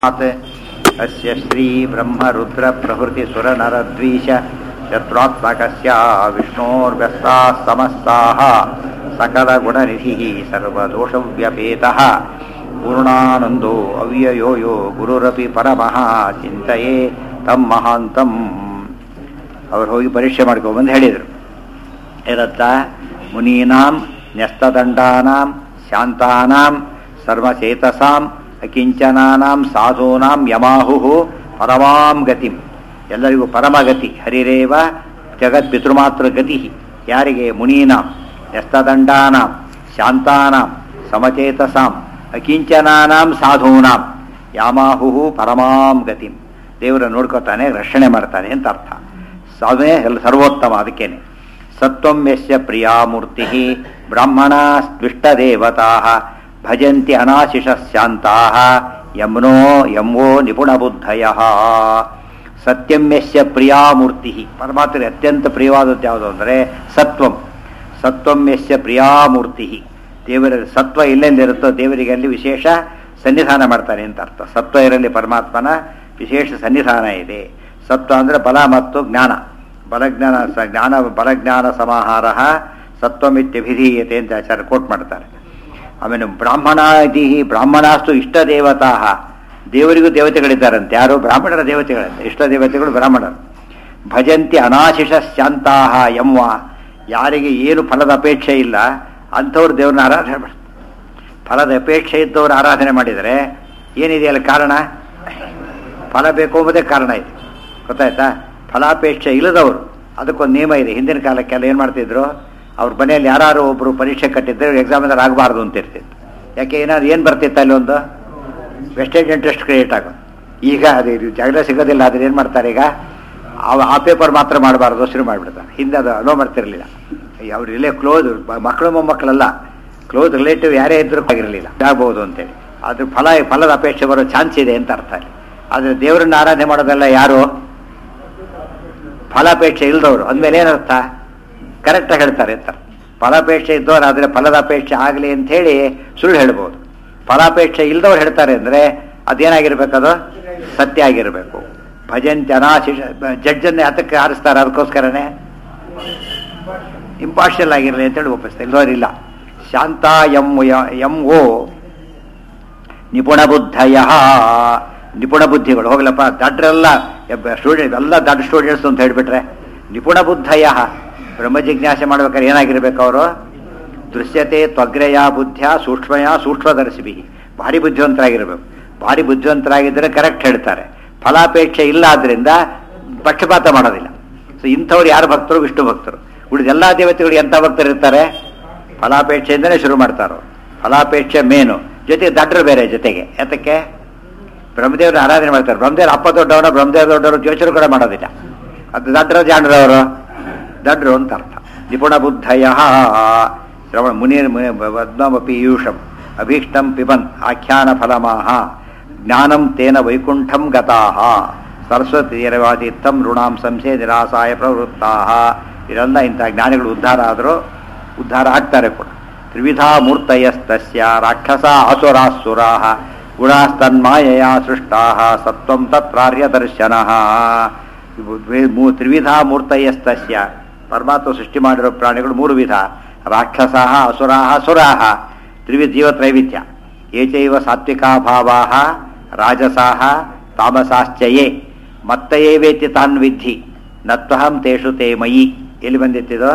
ಮಾತ್ ಅಸ್ಯ ಶ್ರೀ ಬ್ರಹ್ಮ ರುದ್ರ ಪ್ರಭೃತಿ ಸುರ ನರ ದ್ವೀಶ ಶತ್ರುತ್ಮಕಸ್ಯ ವಿಷ್ಣೋರ್ವ್ಯಸ್ತಾಃ ಸಮಸ್ತಾಃ ಸಕಲ ಗುಣನಿಧಿಃ ಸರ್ವದೋಷವ್ಯಪೇತಃ ಪೂರ್ಣಾನಂದೋ ಅವ್ಯಯೋ ಯೋ ಗುರುರಪಿ ಪರಮಃ ಚಿಂತೆಯೇ ತಮ್ಮ ಮಹಾಂತಂ ಅವ್ರು ಹೋಗಿ ಪರೀಕ್ಷೆ ಮಾಡ್ಕೊಂಬಂದು ಹೇಳಿದರು ಏನತ್ತ ಮುನೀನಾಂ ನ್ಯಸ್ತದಂಡಾನಾಂ ಶಾಂತಾನಾಂ ಸರ್ವಚೇತಸಾಂ ಅಕಿಂಚನಾನಾಂ ಸಾಧೂನಾಂ ಯಮಾಹು ಪರಮಾಂ ಗತಿಂ ಎಲ್ಲರಿಗೂ ಪರಮಗತಿ ಹರಿರೇವ ಜಗತ್ ಪಿತೃಮಾತೃ ಗತಿ ಯಾರಿಗೆ ಮುನೀನಾಂ ನ್ಯಸ್ತದಂಡಾನಾಂ ಶಾಂತಾನಾಂ ಸಮಚೇತಸಾಂ ಅಕಿಂಚನಾನಾಂ ಸಾಧೂನಾಂ ಯಾಮಾಹು ಪರಮಾಂ ಗತಿಂ ದೇವರ ನೋಡ್ಕೋತಾನೆ ರಕ್ಷಣೆ ಮಾಡ್ತಾನೆ ಅಂತ ಅರ್ಥ ಸಾಧನೆ ಎಲ್ಲ ಸರ್ವೋತ್ತಮ ಅದಕ್ಕೇನೆ ಸತ್ವಂ ಯಸ್ಯ ಪ್ರಿಯಾಮೂರ್ತಿ ಬ್ರಾಹ್ಮಣಾಸ್ತ್ವಿಷ್ಟದೇವತಾ ಭಜಂತಿ ಅನಾಶಿಷ ಶಾಂತಾ ಯಮ್ನೋ ಯಮೋ ನಿಪುಣಬುದ್ಧಯ ಸತ್ಯಂ ಯಸ್ಯ ಪ್ರಿಯಾಮೂರ್ತಿ ಪರಮಾತ್ಮರಿಗೆ ಅತ್ಯಂತ ಪ್ರಿಯವಾದದ್ದು ಯಾವುದು ಅಂದರೆ ಸತ್ವಂ ಸತ್ವಂ ಯಸ್ಯ ಪ್ರಿಯಾಮೂರ್ತಿ ದೇವರ ಸತ್ವ ಇಲ್ಲೆಂದಿರುತ್ತೋ ದೇವರಿಗೆ ಅಲ್ಲಿ ವಿಶೇಷ ಸನ್ನಿಧಾನ ಮಾಡ್ತಾನೆ ಅಂತ ಅರ್ಥ ಸತ್ವ ಇರಲಿ ಪರಮಾತ್ಮನ ವಿಶೇಷ ಸನ್ನಿಧಾನ ಇದೆ ಸತ್ವ ಅಂದರೆ ಬಲ ಮತ್ತು ಜ್ಞಾನ ಬಲಜ್ಞಾನ ಸ ಜ್ಞಾನ ಬಲಜ್ಞಾನ ಸಮಾಹಾರ ಸತ್ವಮಿತ್ಯಭಿಧೀಯತೆ ಅಂತ ಆಚಾರ್ಯ ಕೋಟ್ ಮಾಡ್ತಾರೆ ಆಮೇಲೆ ಬ್ರಾಹ್ಮಣಾದಿ ಬ್ರಾಹ್ಮಣಾಸ್ತು ಇಷ್ಟ ದೇವತಾ ದೇವರಿಗೂ ದೇವತೆಗಳಿದ್ದಾರಂತೆ ಯಾರು ಬ್ರಾಹ್ಮಣರ ದೇವತೆಗಳಂತೆ ಇಷ್ಟ ದೇವತೆಗಳು ಬ್ರಾಹ್ಮಣರು ಭಜಂತಿ ಅನಾಶಿಷ ಶಾಂತಾಹ ಯಮ್ಮ ಯಾರಿಗೆ ಏನು ಫಲದ ಅಪೇಕ್ಷೆ ಇಲ್ಲ ಅಂಥವ್ರು ದೇವ್ರನ್ನ ಆರಾಧನೆ ಮಾಡ್ತಾರೆ ಫಲದ ಅಪೇಕ್ಷೆ ಇದ್ದವ್ರು ಆರಾಧನೆ ಮಾಡಿದರೆ ಏನಿದೆಯಲ್ಲ ಕಾರಣ ಫಲ ಬೇಕು ಎಂಬುದೇ ಕಾರಣ ಇದೆ ಗೊತ್ತಾಯ್ತಾ ಫಲಾಪೇಕ್ಷೆ ಇಲ್ಲದವರು ಅದಕ್ಕೊಂದು ನಿಯಮ ಇದೆ ಹಿಂದಿನ ಕಾಲಕ್ಕೆಲ್ಲ ಏನು ಮಾಡ್ತಿದ್ರು ಅವ್ರ ಮನೆಯಲ್ಲಿ ಯಾರು ಒಬ್ಬರು ಪರೀಕ್ಷೆ ಕಟ್ಟಿದ್ರೆ ಎಕ್ಸಾಮಿನರ್ ಆಗಬಾರ್ದು ಅಂತ ಇರ್ತಿತ್ತು ಯಾಕೆ ಏನಾದ್ರು ಏನು ಬರ್ತಿತ್ತು ಅಲ್ಲಿ ಒಂದು ವೆಸ್ಟೇಜ್ ಇಂಟ್ರೆಸ್ಟ್ ಕ್ರಿಯೇಟ್ ಆಗೋದು ಈಗ ಅದು ಜಾಗ ಸಿಗೋದಿಲ್ಲ ಆದ್ರೆ ಏನು ಮಾಡ್ತಾರೆ ಈಗ ಅವ ಆ ಪೇಪರ್ ಮಾತ್ರ ಮಾಡಬಾರ್ದು ಶುರು ಮಾಡಿಬಿಡ್ತಾರೆ ಹಿಂದೆ ಅದು ಅಲೋ ಮಾಡ್ತಿರ್ಲಿಲ್ಲ ಅವ್ರು ಇಲ್ಲೇ ಕ್ಲೋಸ್ ಮಕ್ಕಳು ಮೊಮ್ಮಕ್ಕಳಲ್ಲ ಕ್ಲೋಸ್ ರಿಲೇಟಿವ್ ಯಾರೇ ಇದ್ರೂ ಆಗಿರಲಿಲ್ಲ ಆಗ್ಬೋದು ಅಂತೇಳಿ ಅದ್ರ ಫಲ ಫಲದ ಅಪೇಕ್ಷೆ ಬರೋ ಚಾನ್ಸ್ ಇದೆ ಅಂತ ಅರ್ಥ ಅಲ್ಲಿ ಆದರೆ ದೇವರನ್ನ ಆರಾಧನೆ ಮಾಡೋದೆಲ್ಲ ಯಾರು ಫಲಾಪೇಕ್ಷೆ ಇಲ್ದವರು ಅಂದಮೇಲೆ ಏನರ್ಥ ಕರೆಕ್ಟಾಗಿ ಹೇಳ್ತಾರೆ ಅಂತ ಫಲಾಪೇಕ್ಷೆ ಇದ್ದವ್ರು ಆದರೆ ಫಲದ ಅಪೇಕ್ಷೆ ಆಗಲಿ ಅಂತ ಹೇಳಿ ಸುಳ್ಳು ಹೇಳ್ಬೋದು ಫಲಾಪೇಕ್ಷೆ ಇಲ್ದವ್ರು ಹೇಳ್ತಾರೆ ಅಂದರೆ ಅದೇನಾಗಿರ್ಬೇಕದು ಸತ್ಯ ಆಗಿರಬೇಕು ಭಜಂತಿ ಅನಾಶಿಷ ಜಡ್ಜನ್ನೇ ಹತ್ತಕ್ಕೆ ಆರಿಸ್ತಾರೆ ಅದಕ್ಕೋಸ್ಕರನೇ ಇಂಪಾರ್ಷಿಯಲ್ ಆಗಿರಲಿ ಅಂತೇಳಿ ಒಪ್ಪಿಸ್ತಾರೆ ಇಲ್ಲವರಿಲ್ಲ ಶಾಂತ ಎಂ ಎಂ ಓ ನಿಪುಣ ಬುದ್ಧಯ ನಿಪುಣ ಬುದ್ಧಿಗಳು ಹೋಗ್ಲಪ್ಪ ದಡ್ರೆಲ್ಲ ಸ್ಟೂಡೆಂಟ್ ಎಲ್ಲ ದಡ್ಡ ಸ್ಟೂಡೆಂಟ್ಸ್ ಅಂತ ಹೇಳಿಬಿಟ್ರೆ ನಿಪುಣ ಬುದ್ಧಯ ಬ್ರಹ್ಮ ಜಿಜ್ಞಾಸೆ ಮಾಡ್ಬೇಕಾದ್ರೆ ಏನಾಗಿರ್ಬೇಕು ಅವರು ದೃಶ್ಯತೆ ತ್ವಗ್ರಯ ಬುದ್ಧಿಯ ಸೂಕ್ಷ್ಮಯ ಸೂಕ್ಷ್ಮದರ್ಶಿಭಿ ಭಾರಿ ಬುದ್ಧಿವಂತರಾಗಿರ್ಬೇಕು ಭಾರಿ ಬುದ್ಧಿವಂತರಾಗಿದ್ದರೆ ಕರೆಕ್ಟ್ ಹೇಳ್ತಾರೆ ಫಲಾಪೇಕ್ಷೆ ಇಲ್ಲ ಆದ್ರಿಂದ ಪಕ್ಷಪಾತ ಮಾಡೋದಿಲ್ಲ ಸೊ ಇಂಥವ್ರು ಯಾರು ಭಕ್ತರು ವಿಷ್ಣು ಭಕ್ತರು ಉಳಿದ ಎಲ್ಲ ದೇವತೆಗಳು ಎಂಥ ಭಕ್ತರು ಇರ್ತಾರೆ ಫಲಾಪೇಕ್ಷೆಯಿಂದಲೇ ಶುರು ಮಾಡ್ತಾರೋ ಫಲಾಪೇಕ್ಷೆ ಮೇನು ಜೊತೆಗೆ ದಡ್ರು ಬೇರೆ ಜೊತೆಗೆ ಯಾತಕ್ಕೆ ಬ್ರಹ್ಮದೇವ್ರ ಆರಾಧನೆ ಮಾಡ್ತಾರೆ ಬ್ರಹ್ಮದೇವ್ರ ಅಪ್ಪ ದೊಡ್ಡವನ ಬ್ರಹ್ಮದೇವ್ರ ದೊಡ್ಡವರು ಯೋಚನೆ ಕೂಡ ಮಾಡೋದಿಲ್ಲ ಅದು ದಡ್ರ ಜಾಂಡ್ರವರು ದಡ್ರು ಅಂತ ಅರ್ಥ ನಿಪುಣ ಬುದ್ಧಯ ಶ್ರವಣ ಮುನಿರ್ ಪದ್ಮಮ ಪೀಯೂಷಂ ಅಭೀಷ್ಟಂ ಪಿಬನ್ ಆಖ್ಯಾನ ಫಲಮಾಹ ಜ್ಞಾನಂ ತೇನ ವೈಕುಂಠಂ ಗತಾಹ ಸರಸ್ವತಿಯರವಾದಿತ್ತಂ ಋಣಾಂ ಸಂಶಯ ನಿರಾಸಾಯ ಪ್ರವೃತ್ತಾಹ ಇದೆಲ್ಲ ಇಂಥ ಜ್ಞಾನಿಗಳು ಉದ್ಧಾರ ಆದರೂ ಉದ್ಧಾರ ಆಗ್ತಾರೆ ಕೂಡ ತ್ರಿವಿಧಾ ಮೂರ್ತಯಸ್ತಸ್ಯ ರಾಕ್ಷಸ ಅಸುರಾಸುರಾ ಗುಣಾಸ್ತನ್ಮಾಯಯ ಸೃಷ್ಟಾ ಸತ್ವಂ ತತ್ರಾರ್ಯ ದರ್ಶನ ತ್ರಿವಿಧಾ ಮೂರ್ತಯಸ್ತಸ್ಯ ಪರಮಾತ್ಮ ಸೃಷ್ಟಿ ಮಾಡಿರೋ ಪ್ರಾಣಿಗಳು ಮೂರು ವಿಧ ರಾಕ್ಷಸ ಅಸುರಾ ಸುರಾಹ ತ್ರಿವಿ ಜೀವತ್ರೈವಿಧ್ಯ ಏಚೈವ ಸಾತ್ವಿಕಾ ಭಾವಾ ರಾಜಸಾಹ ತಾಮಸಾಶ್ಚಯೇ ಮತ್ತಯೇವೇತಿ ತಾನ್ ವಿಧಿ ನತ್ವಹಂ ತೇಷು ತೇ ಮಯಿ ಎಲ್ಲಿ ಬಂದಿತ್ತಿದು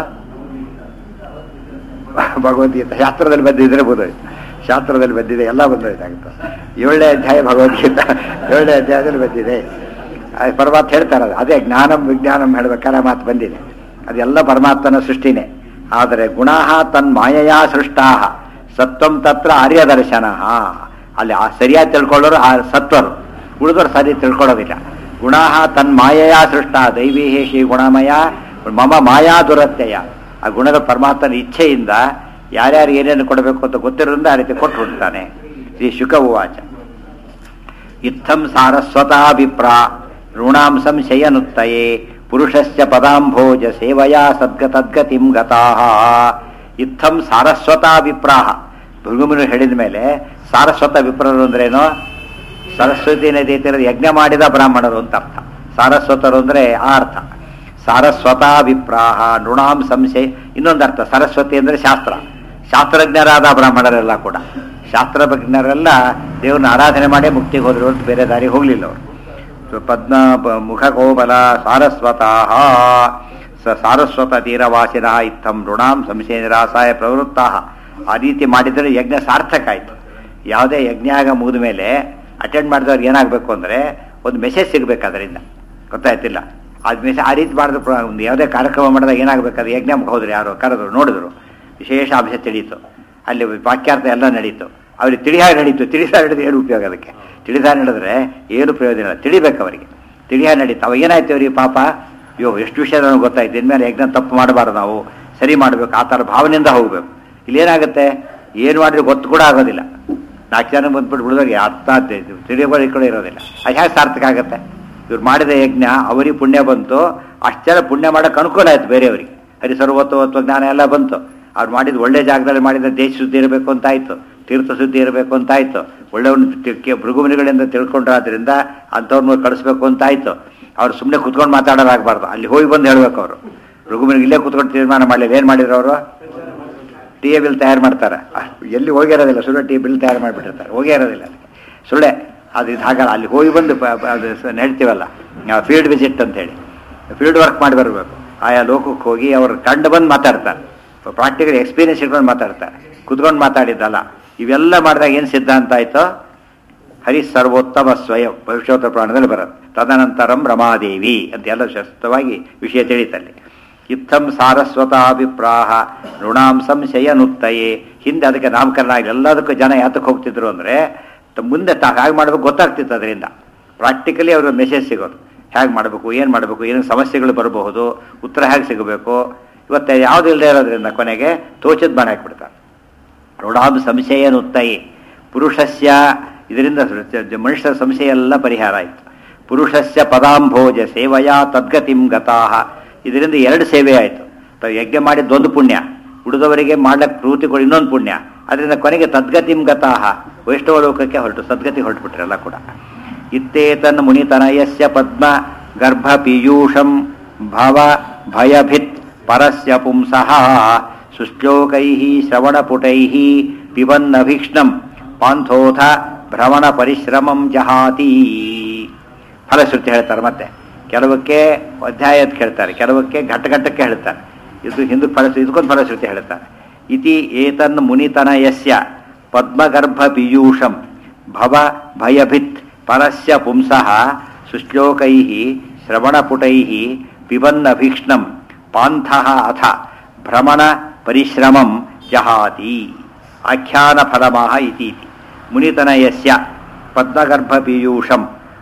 ಭಗವದ್ಗೀತೆ ಶಾಸ್ತ್ರದಲ್ಲಿ ಬಂದಿದ್ರೆ ಬೋದಾಯ್ತು ಶಾಸ್ತ್ರದಲ್ಲಿ ಬಂದಿದೆ ಎಲ್ಲ ಬಂದೋಯ್ತಾಗುತ್ತೆ ಏಳನೇ ಅಧ್ಯಾಯ ಭಗವದ್ಗೀತಾ ಏಳನೇ ಅಧ್ಯಾಯದಲ್ಲಿ ಬಂದಿದೆ ಪರಮಾತ್ಮ ಹೇಳ್ತಾರೆ ಅದೇ ಜ್ಞಾನಂ ವಿಜ್ಞಾನಂ ಹೇಳ್ಬೇಕಾದ್ರೆ ಮಾತು ಬಂದಿದೆ ಅದೆಲ್ಲ ಪರಮಾತ್ಮನ ಸೃಷ್ಟಿನೇ ಆದರೆ ಗುಣಾಹ ತನ್ ಮಾಯಯಾ ಸೃಷ್ಟಾ ಸತ್ವಂ ತತ್ರ ಆರ್ಯದರ್ಶನ ಅಲ್ಲಿ ಸರಿಯಾಗಿ ತಿಳ್ಕೊಳ್ಳೋರು ಆ ಸತ್ವರು ಉಳಿದವರು ಸರಿ ತಿಳ್ಕೊಳ್ಳೋದಿಲ್ಲ ಗುಣಾಹ ತನ್ ಮಾಯಯಾ ಸೃಷ್ಟ ದೈವೀ ಶ್ರೀ ಗುಣಮಯ ಮಮ ಮಾಯಾ ದುರತ್ಯಯ ಆ ಗುಣದ ಪರಮಾತ್ಮನ ಇಚ್ಛೆಯಿಂದ ಯಾರ್ಯಾರು ಏನೇನು ಕೊಡಬೇಕು ಅಂತ ಗೊತ್ತಿರೋದ್ರಿಂದ ಆ ರೀತಿ ಕೊಟ್ಟು ಬಿಡ್ತಾನೆ ಶ್ರೀ ಶುಕ ಉವಾಚ ಇತ್ತಂ ಸಾರಸ್ವತಾಭಿಪ್ರ ಋಣಾಂ ಸಂಶಯನುತ್ತಯೇ ಪುರುಷಸ್ಯ ಪದಾಂಭೋಜ ಸೇವಯಾ ಸದ್ಗತದ್ಗತಿಂ ಗತಾಹ ಇತ್ತಂ ಸಾರಸ್ವತಾಭಿಪ್ರಾಹ ಭೃಗುಮುನಿ ಹೇಳಿದ ಮೇಲೆ ಸಾರಸ್ವತ ವಿಪ್ರರು ಅಂದ್ರೇನು ಸರಸ್ವತಿ ನದಿ ತೀರದ ಯಜ್ಞ ಮಾಡಿದ ಬ್ರಾಹ್ಮಣರು ಅಂತ ಅರ್ಥ ಸಾರಸ್ವತರು ಅಂದ್ರೆ ಆ ಅರ್ಥ ಸಾರಸ್ವತ ವಿಪ್ರಾಹ ನೃಣಾಂ ಸಂಶಯ ಇನ್ನೊಂದು ಅರ್ಥ ಸರಸ್ವತಿ ಅಂದ್ರೆ ಶಾಸ್ತ್ರ ಶಾಸ್ತ್ರಜ್ಞರಾದ ಬ್ರಾಹ್ಮಣರೆಲ್ಲ ಕೂಡ ಶಾಸ್ತ್ರಜ್ಞರೆಲ್ಲ ದೇವ್ರನ್ನ ಆರಾಧನೆ ಮಾಡೇ ಮುಕ್ತಿಗೆ ಹೋದ್ರು ಹೊರತು ಬೇರೆ ದಾರಿ ಹೋಗ್ಲಿಲ್ಲ ಅವರು ಸೊ ಪದ್ಮ ಪ- ಮುಖಕೋಬಲ ಸಾರಸ್ವತಃ ಸ ಸಾರಸ್ವತ ತೀರವಾಸಿನ ಇತ್ತಂ ಋಣಾಂ ಸಂಶಯ ನಿರಾಸಾಯ ಪ್ರವೃತ್ತ ಆ ರೀತಿ ಮಾಡಿದರೆ ಯಜ್ಞ ಸಾರ್ಥಕ ಆಯ್ತು ಯಾವುದೇ ಯಜ್ಞಾಗ ಮುಗಿದ ಮೇಲೆ ಅಟೆಂಡ್ ಮಾಡಿದವ್ರಿಗೆ ಏನಾಗಬೇಕು ಅಂದರೆ ಒಂದು ಮೆಸೇಜ್ ಸಿಗಬೇಕು ಅದರಿಂದ ಗೊತ್ತಾಯ್ತಿಲ್ಲ ಅದು ಮೆಸೇಜ್ ಆ ರೀತಿ ಮಾಡಿದ ಪ್ರ- ಒಂದು ಯಾವುದೇ ಕಾರ್ಯಕ್ರಮ ಮಾಡಿದಾಗ ಏನಾಗಬೇಕು ಅದು ಯಜ್ಞ ಹೋದ್ರು ಯಾರು ಕರೆದ್ರು ನೋಡಿದ್ರು ವಿಶೇಷ ಅಂಶ ತಿಳಿಯಿತು ಅಲ್ಲಿ ವಾಕ್ಯಾರ್ಥ ಎಲ್ಲ ನಡೀತು ಅವ್ರಿಗೆ ತಿಳಿಯಾಗಿ ನಡೀತು ತಿಳಿಸಾರ ನಡೆದು ಏನು ಉಪಯೋಗ ಅದಕ್ಕೆ ತಿಳಿಸಾರ ನಡೆದ್ರೆ ಏನು ಪ್ರಯೋಜನ ಇಲ್ಲ ತಿಳಿಬೇಕು ಅವರಿಗೆ ತಿಳಿಯಾಗಿ ನಡೀತು ಅವಾಗ ಏನಾಯ್ತು ಅವ್ರಿಗೆ ಪಾಪ ಅಯ್ಯೋ ಎಷ್ಟು ವಿಷಯ ನನಗೆ ಗೊತ್ತಾಯ್ತು ಇನ್ಮೇಲೆ ಯಜ್ಞ ತಪ್ಪು ಮಾಡಬಾರ್ದು ನಾವು ಸರಿ ಮಾಡಬೇಕು ಆ ಥರ ಭಾವನೆಯಿಂದ ಹೋಗಬೇಕು ಇಲ್ಲಿ ಏನಾಗುತ್ತೆ ಏನು ಮಾಡಿದ್ರೆ ಗೊತ್ತು ಕೂಡ ಆಗೋದಿಲ್ಲ ನಾಲ್ಕು ಜನ ಬಂದ್ಬಿಟ್ಟು ಬಿಡಿದವ್ರಿಗೆ ಅರ್ಥ ಆಗ್ತೈತೆ ತಿಳಿಯೋಗಳಿಗೆ ಕೂಡ ಇರೋದಿಲ್ಲ ಅದು ಹೇಗೆ ಸಾರ್ಥಕ ಆಗುತ್ತೆ ಇವ್ರು ಮಾಡಿದ ಯಜ್ಞ ಅವರಿಗೆ ಪುಣ್ಯ ಬಂತು ಅಷ್ಟು ಜನ ಪುಣ್ಯ ಮಾಡೋಕೆ ಅನುಕೂಲ ಆಯ್ತು ಬೇರೆಯವರಿಗೆ ಹರಿ ಸರ್ವತ್ವತ್ವ ಜ್ಞಾನ ಎಲ್ಲ ಬಂತು ಅವ್ರು ಮಾಡಿದ ಒಳ್ಳೆ ಜಾಗದಲ್ಲಿ ಮಾಡಿದ ದೇಶ ಶುದ್ಧಿ ಇರಬೇಕು ಅಂತ ಆಯ್ತು ತೀರ್ಥ ಶುದ್ಧಿ ಇರಬೇಕು ಅಂತ ಆಯ್ತು ಒಳ್ಳೆಯವನ್ನ ಭೃಗುಮನಿಗಳಿಂದ ತಿಳ್ಕೊಂಡ್ರಾದ್ರಿಂದ ಅಂಥವ್ರನ್ನ ಕಳಿಸ್ಬೇಕು ಅಂತ ಆಯ್ತು ಅವ್ರು ಸುಮ್ಮನೆ ಕುತ್ಕೊಂಡು ಮಾತಾಡೋರಾಗಬಾರ್ದು ಅಲ್ಲಿ ಹೋಗಿ ಬಂದು ಹೇಳ್ಬೇಕು ಅವರು ಭೃಗುಮನಿಗೆ ಇಲ್ಲೇ ಕುತ್ಕೊಂಡು ತೀರ್ಮಾನ ಮಾಡಲಿಲ್ಲ ಏನು ಮಾಡಿದ್ರು ಅವರು ಟೀ ಬಿಲ್ ತಯಾರು ಮಾಡ್ತಾರೆ ಅಹ್, ಎಲ್ಲಿ ಹೋಗಿರೋದಿಲ್ಲ ಸುಳ್ಳೆ ಟೀ ಬಿಲ್ ತಯಾರು ಮಾಡಿಬಿಟ್ಟಿರ್ತಾರೆ ಹೋಗೇ ಇರೋದಿಲ್ಲ ಅದಕ್ಕೆ ಸುಳ್ಳೆ ಅದು ಇದು ಹಾಗಲ್ಲ ಅಲ್ಲಿ ಹೋಗಿ ಬಂದು ಪ- ಪ- ಅದು ಸ- ಹೇಳ್ತೀವಲ್ಲ ಫೀಲ್ಡ್ ವಿಸಿಟ್ ಅಂತ ಹೇಳಿ ಫೀಲ್ಡ್ ವರ್ಕ್ ಮಾಡಿ ಬರಬೇಕು ಆಯಾ ಲೋಕಕ್ಕೆ ಹೋಗಿ ಅವ್ರು ಕಂಡು ಬಂದು ಮಾತಾಡ್ತಾರೆ ಪ್ರಾಕ್ಟಿಕಲ್ ಎಕ್ಸ್ಪೀರಿಯನ್ಸ್ ಇಟ್ಕೊಂಡು ಮಾತಾಡ್ತಾರೆ ಕುತ್ಕೊಂಡು ಮಾತಾಡಿದ್ದಲ್ಲ ಇವೆಲ್ಲ ಮಾಡಿದಾಗ ಏನು ಸಿದ್ಧಾಂತ ಆಯಿತು ಹರಿ ಸರ್ವೋತ್ತಮ ಸ್ವಯಂ ಭವಿಷ್ಯೋತ್ತರ ಪುರಾಣದಲ್ಲಿ ಬರುತ್ತೆ ತದನಂತರಂ ರಮಾದೇವಿ ಅಂತ ಎಲ್ಲ ಶಸ್ತವಾಗಿ ವಿಷಯ ತಿಳಿತಲ್ಲಿ ಇತ್ತಂ ಸಾರಸ್ವತಾಭಿಪ್ರಾಹ ಋಣಾಂ ಸಂಶಯ ನುತ್ತಯೇ ಹಿಂದೆ ಅದಕ್ಕೆ ನಾಮಕರಣ ಆಗಿ ಎಲ್ಲದಕ್ಕೂ ಜನ ಯಾತಕ್ಕೆ ಹೋಗ್ತಿದ್ರು ಅಂದರೆ ಮುಂದೆ ತಾ ಹೇಗೆ ಮಾಡಬೇಕು ಗೊತ್ತಾಗ್ತಿತ್ತು ಅದರಿಂದ ಪ್ರಾಕ್ಟಿಕಲಿ ಅವ್ರಿಗೆ ಮೆಸೇಜ್ ಸಿಗೋದು ಹೇಗೆ ಮಾಡಬೇಕು ಏನು ಮಾಡಬೇಕು ಏನು ಸಮಸ್ಯೆಗಳು ಬರಬಹುದು ಉತ್ತರ ಹೇಗೆ ಸಿಗಬೇಕು ಇವತ್ತು ಯಾವುದು ಇಲ್ಲದೆ ಇರೋದ್ರಿಂದ ಕೊನೆಗೆ ತೋಚದ್ ಬಾಣ ಹಾಕ್ಬಿಡ್ತಾರೆ ಋಣಾಂ ಸಂಶಯ ನುತ್ತಯೇ ಪುರುಷಸ್ಯ ಇದರಿಂದ ಮನುಷ್ಯರ ಸಂಶಯ ಎಲ್ಲ ಪರಿಹಾರ ಆಯಿತು ಪುರುಷಸ್ಯ ಪದಾಂಭೋಜ ಸೇವೆಯ ತದ್ಗತಿಂ ಗತಾಹ ಇದರಿಂದ ಎರಡು ಸೇವೆ ಆಯಿತು ತಾವು ಯಜ್ಞ ಮಾಡಿದ್ದೊಂದು ಪುಣ್ಯ ಉಳಿದವರಿಗೆ ಮಾಡ್ಲಿಕ್ಕೆ ಪ್ರವೃತ್ತಿ ಕೊಡಿ ಇನ್ನೊಂದು ಪುಣ್ಯ ಅದರಿಂದ ಕೊನೆಗೆ ತದ್ಗತಿಂ ಗತಾಹ ವೈಷ್ಣವ ಲೋಕಕ್ಕೆ ಹೊರಟು ಸದ್ಗತಿ ಹೊರಟುಬಿಟ್ರೆಲ್ಲ ಕೂಡ ಇತ್ತೇತನ್ ಮುನಿತನಯಸ್ಯ ಪದ್ಮ ಗರ್ಭ ಪೀಯೂಷಂ ಭವ ಭಯಭಿತ್ ಪರಸ್ಯ ಪುಂಸಃ ಸುಶ್ಲೋಕೈ ಶ್ರವಣಪುಟೈ ಪಿಬನ್ನಭೀಕ್ಷ್ಣಂ ಪಾಂಥೋಥ ಭ್ರಮಣ ಪರಿಶ್ರಮಂ ಜಹಾತಿ ಫಲಶ್ರುತಿ ಹೇಳ್ತಾರೆ ಮತ್ತೆ ಕೆಲವಕ್ಕೆ ಅಧ್ಯಾಯದ ಕೇಳ್ತಾರೆ ಕೆಲವಕ್ಕೆ ಘಟ್ಟಘಟ್ಟಕ್ಕೆ ಹೇಳ್ತಾರೆ ಇದು ಹಿಂದಕ್ಕೆ ಫಲಶ್ರುತಿ ಇದಕ್ಕೊಂದು ಫಲಶ್ರುತಿ ಹೇಳ್ತಾರೆ ಇತಿ ಏತನ್ ಮುನಿತನಯಸ್ಯ ಪದ್ಮಗರ್ಭ ಪೀಯೂಷಂ ಭವ ಭಯಭಿತ್ ಪರಸ್ಯ ಪುಂಸಃ ಸುಶ್ಲೋಕೈ ಶ್ರವಣಪುಟೈ ಪಿಬನ್ನಭೀಕ್ಷ್ಣಂ ಪಾಂಥಃ ಅಥ ಭ್ರಮಣ ಪರಿಶ್ರಮಂ ಜಹಾತಿ ಆಖ್ಯಾನ ಫಲಮಾಹ ಇತಿ ಇತಿ. ಮುನಿತನಯಸ್ಯ ಪದ್ಮಗರ್ಭ ಪೀಯೂಷಂ